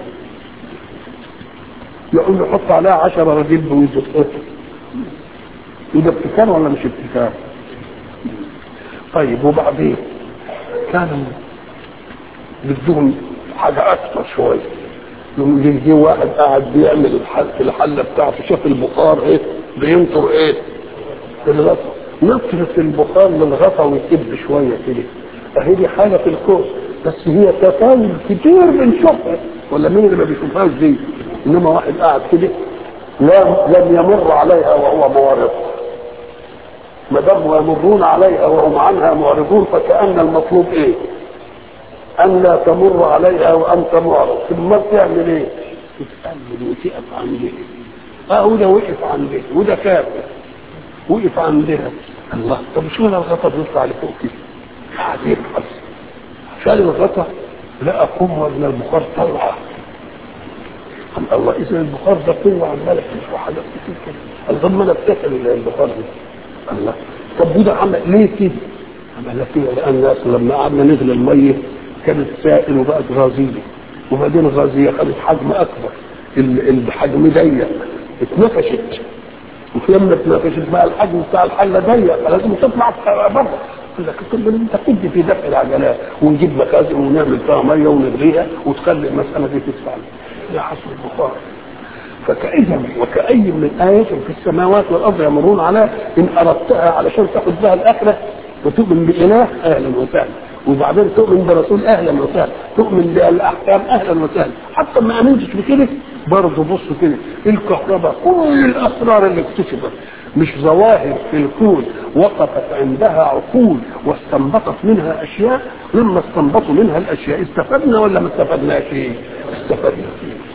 يقول له حط عليها 10 رجيل ويزقها وده ابتكار ولا مش ابتكار؟ طيب وبعدين كانوا بدهم حاجه اكثر شويه يوم يجي واحد قاعد بيعمل الحل في الحله بتاعته شاف البخار ايه بينطر ايه الغطا نطرة البخار للغطا ويكب شويه كده فهي دي حاجه في الكون بس هي تفاوت كتير بنشوفها ولا مين اللي ما بيشوفهاش دي انما واحد قاعد كده لا لم يمر عليها وهو معرض ما دام يمرون عليها وهم عنها معرضون فكأن المطلوب ايه؟ أن لا تمر عليها وأنت معرض ثم تعمل ايه؟ تتأمل وتقف عندها اه وده وقف عندها وده كافر وقف عندها الله طب شو الغطا بيطلع لفوق كده قاعد يبحث شال الغطا لقى قوة من البخار طلعة قال الله اذا البخار ده قوة عمالة تشوى حاجات كتير كده قال ما انا افتكر البخار ده الله طب وده عمل ليه كده؟ عمل لك كده لان الناس لما قعدنا نغلي الميه كانت سائل وبقت غازيه وبعدين الغازيه خدت حجم اكبر الحجم ضيق اتنفشت ولما اتنفشت بقى الحجم بتاع الحله ضيق فلازم تطلع بره قال لك كل انت كنت في دفع العجلات ونجيب مخازن ونعمل فيها ميه ونغليها وتخلي المساله دي تدفع يا حسب البخار فكأذا وكأي من آيات في السماوات والأرض يمرون على إن أردتها علشان تاخذ بها الآخرة وتؤمن بإله أهلا وسهلا وبعدين تؤمن برسول أهلا وسهلا تؤمن بالأحكام أهلا وسهلا حتى ما آمنتش بكده برضه بص كده الكهرباء كل الأسرار اللي اكتشفت مش ظواهر في الكون وقفت عندها عقول واستنبطت منها أشياء لما استنبطوا منها الأشياء استفدنا ولا ما استفدناش استفدنا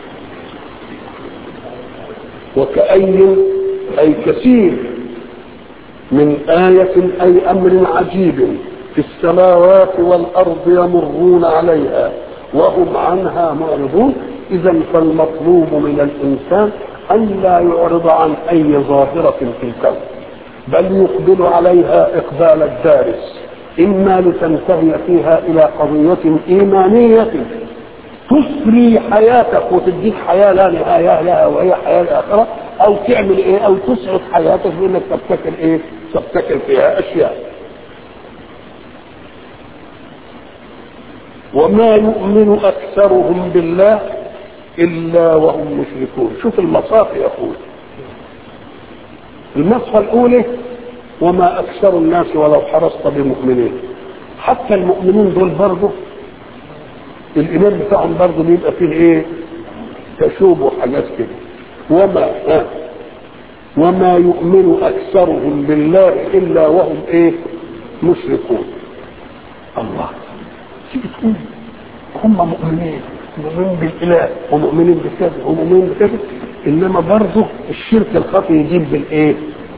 وكأي أي كثير من آية أي أمر عجيب في السماوات والأرض يمرون عليها وهم عنها معرضون إذا فالمطلوب من الإنسان أن لا يعرض عن أي ظاهرة في الكون بل يقبل عليها إقبال الدارس إما لتنتهي فيها إلى قضية إيمانية تسري حياتك وتديك حياه لا نهايه لها وهي حياه الاخره او تعمل ايه او تسعد حياتك بانك تبتكر ايه تبتكر فيها اشياء وما يؤمن اكثرهم بالله الا وهم مشركون شوف المصاف يقول المصفى الاولى وما اكثر الناس ولو حرصت بمؤمنين حتى المؤمنين دول برضه الايمان بتاعهم برضه بيبقى فيه ايه تشوب وحاجات كده وما ها وما يؤمن اكثرهم بالله الا وهم ايه مشركون الله تيجي تقول هم مؤمنين مؤمنين بالاله ومؤمنين بكذا ومؤمنين بكذا انما برضه الشرك الخفي يجيب بالايه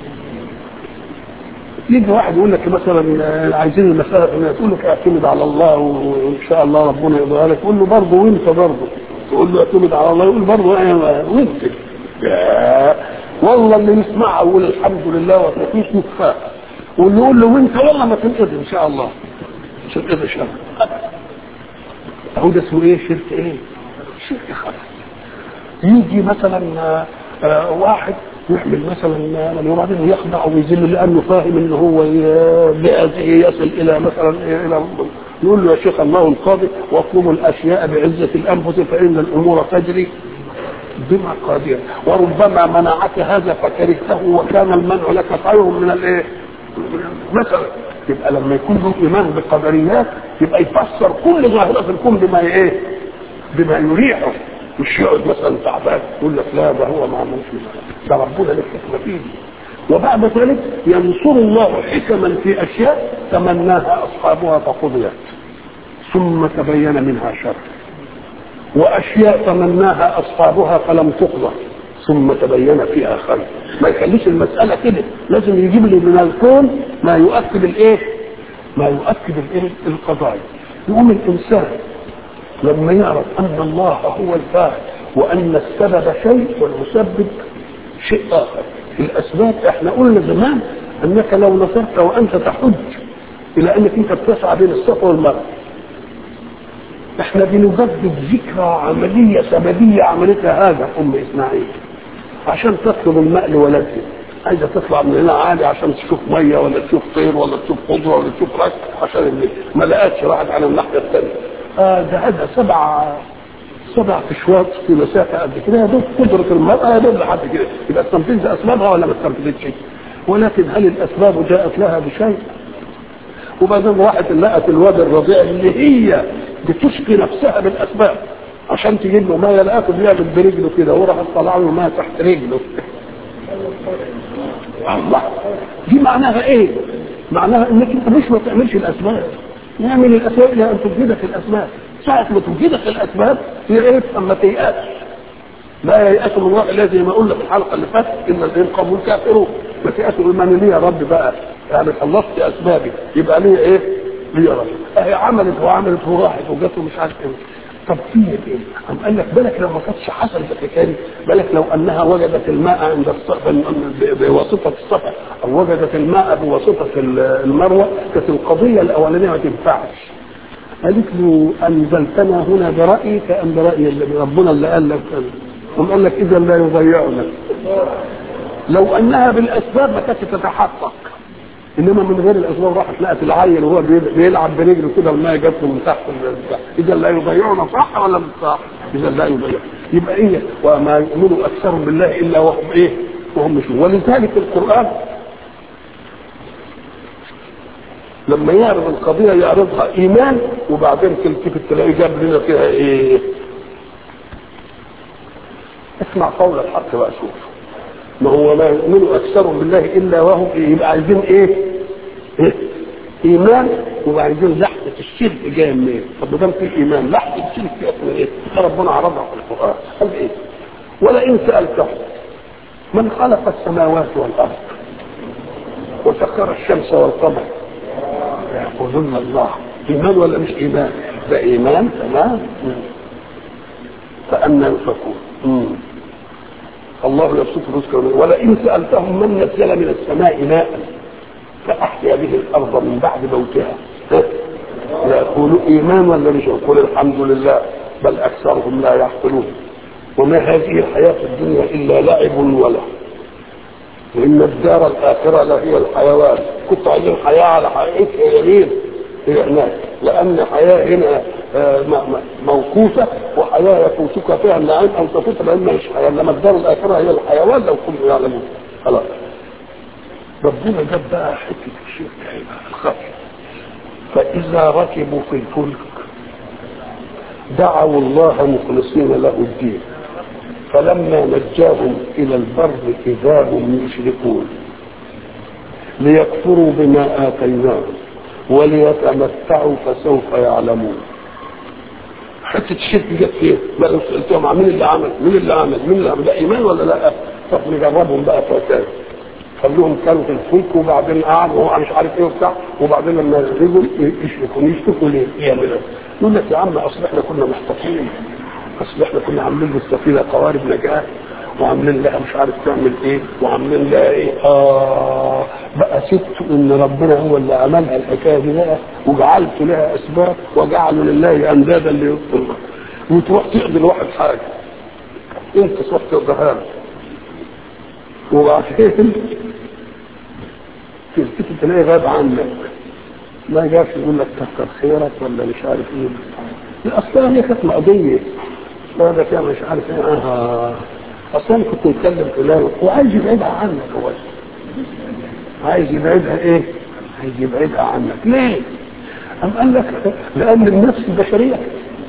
يجي واحد يقول لك مثلا عايزين المساله تقول لك اعتمد على الله وان شاء الله ربنا يرضى لك تقول له برضه وانت برضه تقول له اعتمد على الله يقول برضه انا وانت والله اللي يسمعها يقول الحمد لله وتكفيش يكفاه واللي يقول له وانت والله ما تنقذ ان شاء الله مش تنقذ ان شاء الله اهو ده اسمه ايه شرك ايه؟ شرك خفي يجي مثلا آه واحد يحمل مثلا وبعدين يخضع ويذل لانه فاهم ان هو بهذه يصل الى مثلا الى يقول له يا شيخ الله القاضي واطلبوا الاشياء بعزه الانفس فان الامور تجري بمقادير وربما منعك هذا فكرهته وكان المنع لك خير من الايه؟ مثلا يبقى لما يكون له ايمان بالقدريات يبقى يفسر كل ظاهره في الكون بما ايه؟ بما يريحه مش يقعد مثلا تعبان يقول لك لا ده هو ما عملش ده ربنا له حكمه فيه وبعد ذلك ينصر الله حكما في اشياء تمناها اصحابها فقضيت ثم تبين منها شر واشياء تمناها اصحابها فلم تقضى ثم تبين فيها خير ما يخليش المساله كده لازم يجيب لي من الكون ما يؤكد الايه ما يؤكد الايه القضايا يقوم الانسان لما يعرف ان الله هو الفاعل وان السبب شيء والمسبب شيء اخر الاسباب احنا قلنا زمان انك لو نصرت وانت تحج الى انك انت بتسعى بين الصفا والمروه احنا بنجدد ذكرى عمليه سببيه عملتها هذا ام اسماعيل عشان تطلب الماء لولدها عايزه تطلع من هنا عالي عشان تشوف ميه ولا تشوف طير ولا تشوف خضره ولا تشوف رك عشان اللي ما لقتش راحت على الناحيه الثانيه آه ده هذا سبع سبع اشواط في مسافه قد كده يا دوب قدره المراه يا دوب لحد كده يبقى استنفذت اسبابها ولا ما استنفذتش ولكن هل الاسباب جاءت لها بشيء؟ وبعدين راحت لقت الواد الرضيع اللي هي بتشقي نفسها بالاسباب عشان تجيب له ميه لقاته بيعمل برجله كده وراحت طلع له ميه تحت رجله الله دي معناها ايه؟ معناها انك انت مش ما تعملش الاسباب نعمل الاسباب الى ان تجدك الاسباب ساعة ما تجدك الاسباب يعرف اما تيأس لا ييأس من الله الذي ما قلنا في الحلقه اللي فاتت ان الذين قاموا الكافرون ما تيأسوا من ليه يا رب بقى يعني خلصت اسبابي يبقى ليه ايه؟ ليه رب اهي عملت وعملت وراحت وجت ومش عارف ايه طب في ايه؟ قام قال لك بالك لو ما كانتش حصلت الحكايه دي بالك لو انها وجدت الماء عند الصفا بواسطه الصفا او وجدت الماء بواسطه المروه كانت القضيه الاولانيه ما تنفعش قالت له انزلتنا هنا برايك ام براي اللي ربنا اللي قال لك قام قال لك اذا لا يضيعنا لو انها بالاسباب ما كانتش تتحقق انما من غير الاسباب راحت لقت العيل وهو بيلعب برجله كده الماء جات له من تحت اذا لا يضيعنا صح ولا مش صح؟ اذا لا يضيع يبقى ايه وما يؤمن اكثرهم بالله الا وهم ايه؟ وهم مش ولذلك القران لما يعرض القضيه يعرضها ايمان وبعدين تلتفت تلاقي جاب لنا فيها ايه؟ اسمع قول الحق بقى شوف ما هو ما يؤمن اكثرهم بالله الا وهم يبقى عايزين ايه؟ إيه؟ ايمان وعايزين لحظه الشرك جايه منين؟ طب ما دام في ايمان لحظه الشرك جايه من ايه؟ ربنا عرضها في القران قال ايه؟ ولئن سالتهم من خلق السماوات والارض وسخر الشمس والقمر يقولون الله ايمان ولا مش ايمان؟ ده ايمان تمام فأنا يؤفكون الله يبسط الرزق ولئن سألتهم من نزل من السماء ماء فأحيا به الأرض من بعد موتها يقولوا إيمان ولا مش يقول الحمد لله بل أكثرهم لا يعقلون وما هذه الحياة الدنيا إلا لعب وله وإن الدار الآخرة لهي الحيوان كنت عايزين حياة على حقيقتها يمين هي هناك لأن حياة هنا موقوفة وحياة يفوتك فيها النعيم أو تفوت لأن مش حياة إنما الدار الآخرة هي الحيوان لو كنتم يعلمون خلاص ربنا جاب بقى حتة الشرك الخفي فإذا ركبوا في الفلك دعوا الله مخلصين له الدين فلما نجاهم إلى البر إذا هم يشركون ليكفروا بما آتيناهم وليتمتعوا فسوف يعلمون حته الشرك جت فين؟ بقى لو سالتهم مين اللي عمل؟ مين اللي عمل؟ مين اللي عمل؟ ده ايمان ولا لا؟ طب نجربهم بقى فتاه خلوهم كانوا في الفلك وبعدين قعدوا وهو مش عارف ايه وبتاع وبعدين لما رجعوا يشركوا يشتكوا ليه؟ يعملوا يقول لك يا عم اصل احنا كنا محتفلين اصل احنا كنا عاملين للسفينه قوارب نجاه وعاملين لها مش عارف تعمل ايه وعاملين لها ايه اه بقى سبت ان ربنا هو اللي عملها الحكايه دي بقى وجعلت لها اسباب وجعلوا لله اندادا ليبطل وتروح تقضي لواحد حاجه انت تروح تقضيها له وبعدين تلتفت تلاقي غاب عنك ما جاش يقول لك كتر خيرك ولا مش عارف ايه اصلا هي كانت مقضيه هذا كان مش عارف ايه اه اصلا كنت متكلم فلان وعايز يبعدها عنك هو عايز يبعدها ايه عايز يبعدها عنك ليه ام قال لك لان النفس البشريه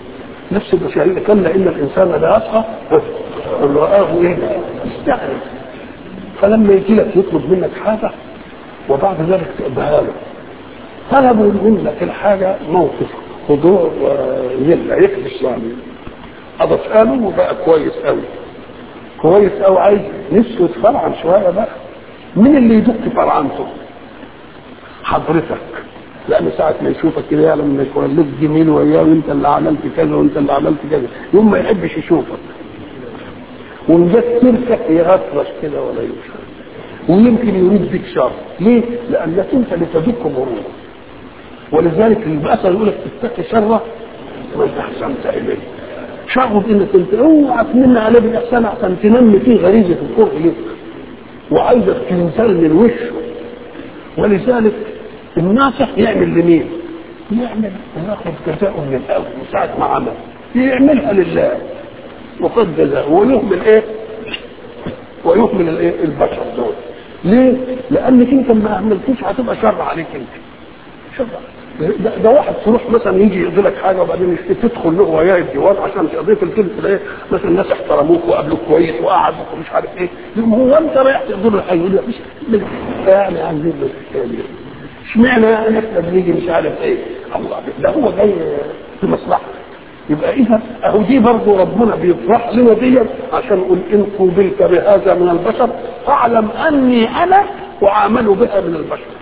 نفس البشريه كلا ان الانسان لا يطغى ان رآه ايه؟ استغرب فلما يجي لك يطلب منك حاجه وبعد ذلك تقبلها له طلبوا منك الحاجه موقف خضوع وذله يكبس يعني أضفها له وبقى كويس قوي كويس قوي عايز نفسه يتفرعن شويه بقى مين اللي يدق فرعنته؟ حضرتك لان ساعه ما يشوفك كده يعلم انك وليت جميل وياه وانت اللي عملت كذا وانت اللي عملت كذا يوم ما يحبش يشوفك وان جت سيرتك يغطرس كده ولا يشوف ويمكن يريد بك شر ليه؟ لانك انت اللي تدق مروره ولذلك المثل يقول لك تتقي شره من احسنت اليه شعره بانك انت اوعى تمن عليه بالاحسان عشان تنمي فيه غريزه الكره لك وعايزك تنزل من وشه ولذلك الناصح يعمل لمين؟ يعمل وياخد جزاءه من الاول من ساعه ما عمل يعملها لله وقد جزاء ويهمل ايه؟ ويهمل الايه؟ البشر دول ليه؟ لانك انت ما عملتوش هتبقى شر عليك انت شر ده, ده واحد تروح مثلا يجي يقضي لك حاجه وبعدين تدخل له وياه الديوان عشان تقضيه في الكلمه تلاقيه مثلا الناس احترموك وقابلوك كويس وقعدوك ومش عارف ايه هو انت رايح تقضي له حاجه يقول لك مش يعني عايزين له الحكايه دي اشمعنى يعني احنا بنيجي مش عارف ايه الله ده هو جاي في مصلحه يبقى اذا اهو دي برضه ربنا بيفرح لنا دي عشان يقول ان قوبلت بهذا من البشر فاعلم اني انا اعامل بها من البشر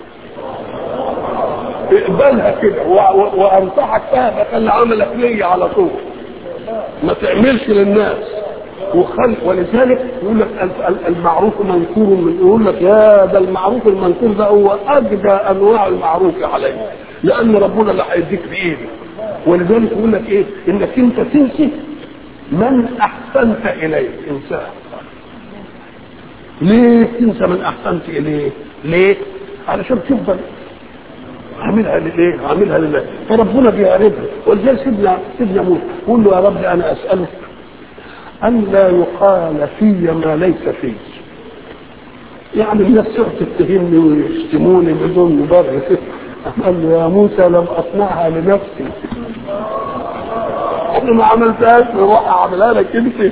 اقبلها كده وانصحك فيها بخلي عملك ليا على طول ما تعملش للناس وخل ولذلك يقول لك المعروف منكور من يقول لك يا ده المعروف المنكور ده هو اجدى انواع المعروف عليه لان ربنا اللي هيديك بايده ولذلك يقول لك ايه انك انت تنسي من احسنت اليه انسان ليه تنسى من احسنت اليه ليه علشان تفضل عاملها لله عاملها لله فربنا بيعرفها ولذلك سيدنا سيدنا موسى قول له يا رب انا اسالك ان لا يقال في ما ليس في يعني الناس تقعد تتهمني ويشتموني بدون مبرر قال له يا موسى لم اصنعها لنفسي انا ما عملتهاش بروح اعملها لك انت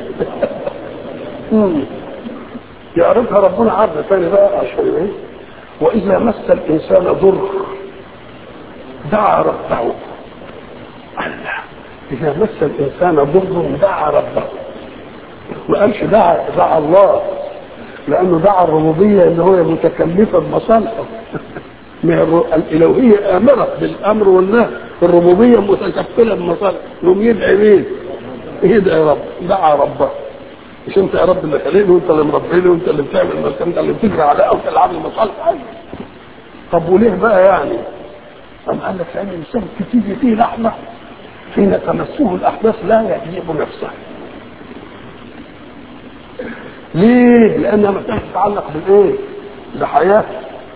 يعرفها ربنا عرض ثاني بقى عشان ايه واذا مس الانسان ضر دعا ربه الله اذا مس الانسان ضر دعا ربه ما قالش دعا دعا الله لانه دعا الربوبيه ان هو متكلفه بمصالحه الالوهيه امرت بالامر والنهي الربوبيه متكفله بمصالحه يقوم يدعي مين؟ يدعي رب دعا ربه مش انت يا رب اللي خليني وانت اللي مربيني وانت اللي بتعمل انت اللي بتجري على وانت اللي عامل مصالح طب وليه بقى يعني؟ أم قال لك لأن الإنسان تيجي فيه لحظة حين تمسه الأحداث لا يجيب نفسه ليه؟ لأنها مسألة تتعلق بالإيه؟ بحياته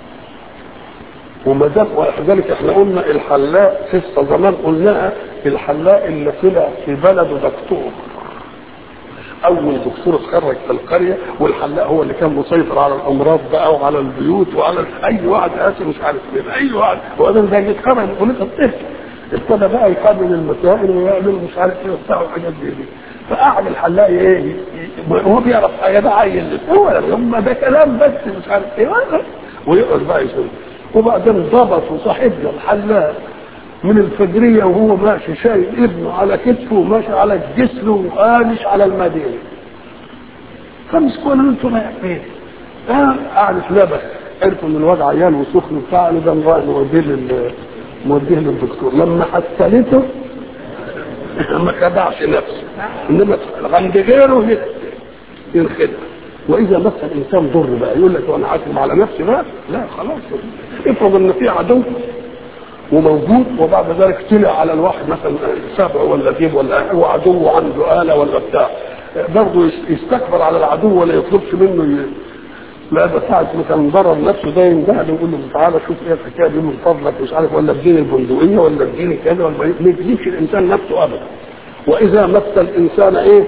وما دام ولذلك احنا قلنا الحلاق قصه زمان قلناها الحلاق اللي طلع في بلده دكتور اول دكتور اتخرج في القريه والحلاق هو اللي كان مسيطر على الامراض بقى وعلى البيوت وعلى اي واحد قاسي مش عارف مين اي واحد وبعدين ده يتخرج من كليه الطب ابتدى بقى يقابل المسائل ويعمل مش عارف ايه وبتاع وحاجات زي دي فقعد الحلاق ايه هو بيعرف حاجه ده عيل هو هم ده كلام بس مش عارف ايه ويقعد بقى يسوي وبعدين ضبطوا صاحبنا الحلاق من الفجرية وهو ماشي شايل ابنه على كتفه وماشي على جسره وقالش على المدينة فمسكوا قالوا انتوا رايح فين؟ قعدت لبس عرفوا ان الواد عيان وسخن وبتاع قالوا ده نروح نوديه لل نوديه للدكتور لما حسنته ما خدعش نفسه انما عند غيره ينخدع واذا مس الانسان ضر بقى يقول لك وانا حاكم على نفسي بقى لا خلاص افرض ان في عدو وموجود وبعد ذلك طلع على الواحد مثلا سبع ولا ديب ولا هو عدو عنده آلة ولا بتاع برضه يستكبر على العدو ولا يطلبش منه ي... لا ده ساعة ما كان ضرر نفسه ده ينجهل ويقول له تعالى شوف ايه الحكايه دي من فضلك مش عارف ولا اديني البندقيه ولا اديني كذا ولا ما يجيبش الانسان نفسه ابدا واذا مس الانسان ايه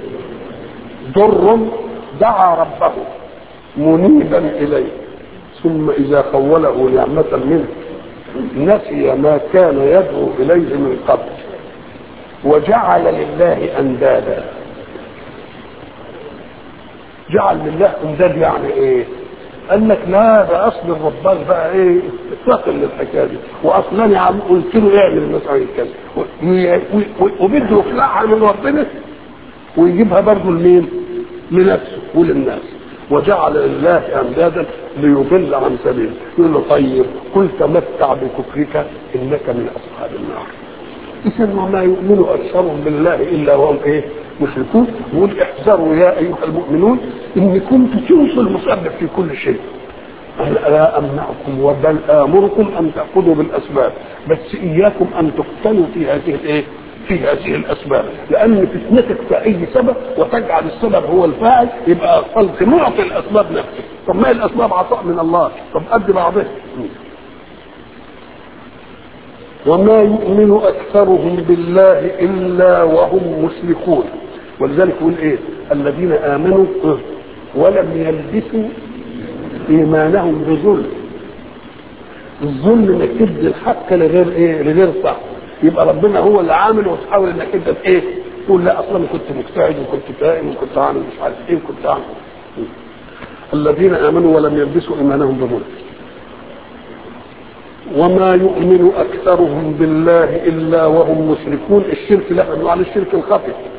ضر دعا ربه منيبا اليه ثم اذا خوله نعمه منه نسي ما كان يدعو اليه من قبل وجعل لله اندادا جعل لله انداد يعني ايه قال لك لا ده اصل الربان بقى ايه اتقل للحكايه دي واصلا يا عم قلت له اعمل مثلا كذا وبده يخلعها من ربنا ويجيبها برضه لمين؟ لنفسه وللناس وجعل لله اندادا ليضل عن سبيله يقول له طيب قل تمتع بكفرك انك من اصحاب النار اذا وما يؤمن اكثرهم بالله الا وهم ايه مشركون يقول احذروا يا ايها المؤمنون ان كنتم تنسوا المسبب في كل شيء لا امنعكم وبل امركم ان تاخذوا بالاسباب بس اياكم ان تفتنوا في هذه الايه في هذه الاسباب لان فتنتك في اي سبب وتجعل السبب هو الفاعل يبقى قلت معطي الاسباب نفسه طب ما هي الاسباب عطاء من الله طب قد بعضها وما يؤمن اكثرهم بالله الا وهم مشركون ولذلك يقول ايه الذين امنوا ولم يلبسوا ايمانهم بظلم الظلم انك تدي الحق لغير ايه لغير صح يبقى ربنا هو اللي عامل وتحاول انك انت ايه تقول لا اصلا كنت مجتهد وكنت فاهم وكنت عامل مش عارف ايه وكنت عامل الذين امنوا ولم يلبسوا ايمانهم بظلم وما يؤمن اكثرهم بالله الا وهم مشركون الشرك لا بنقول عليه الشرك الخفي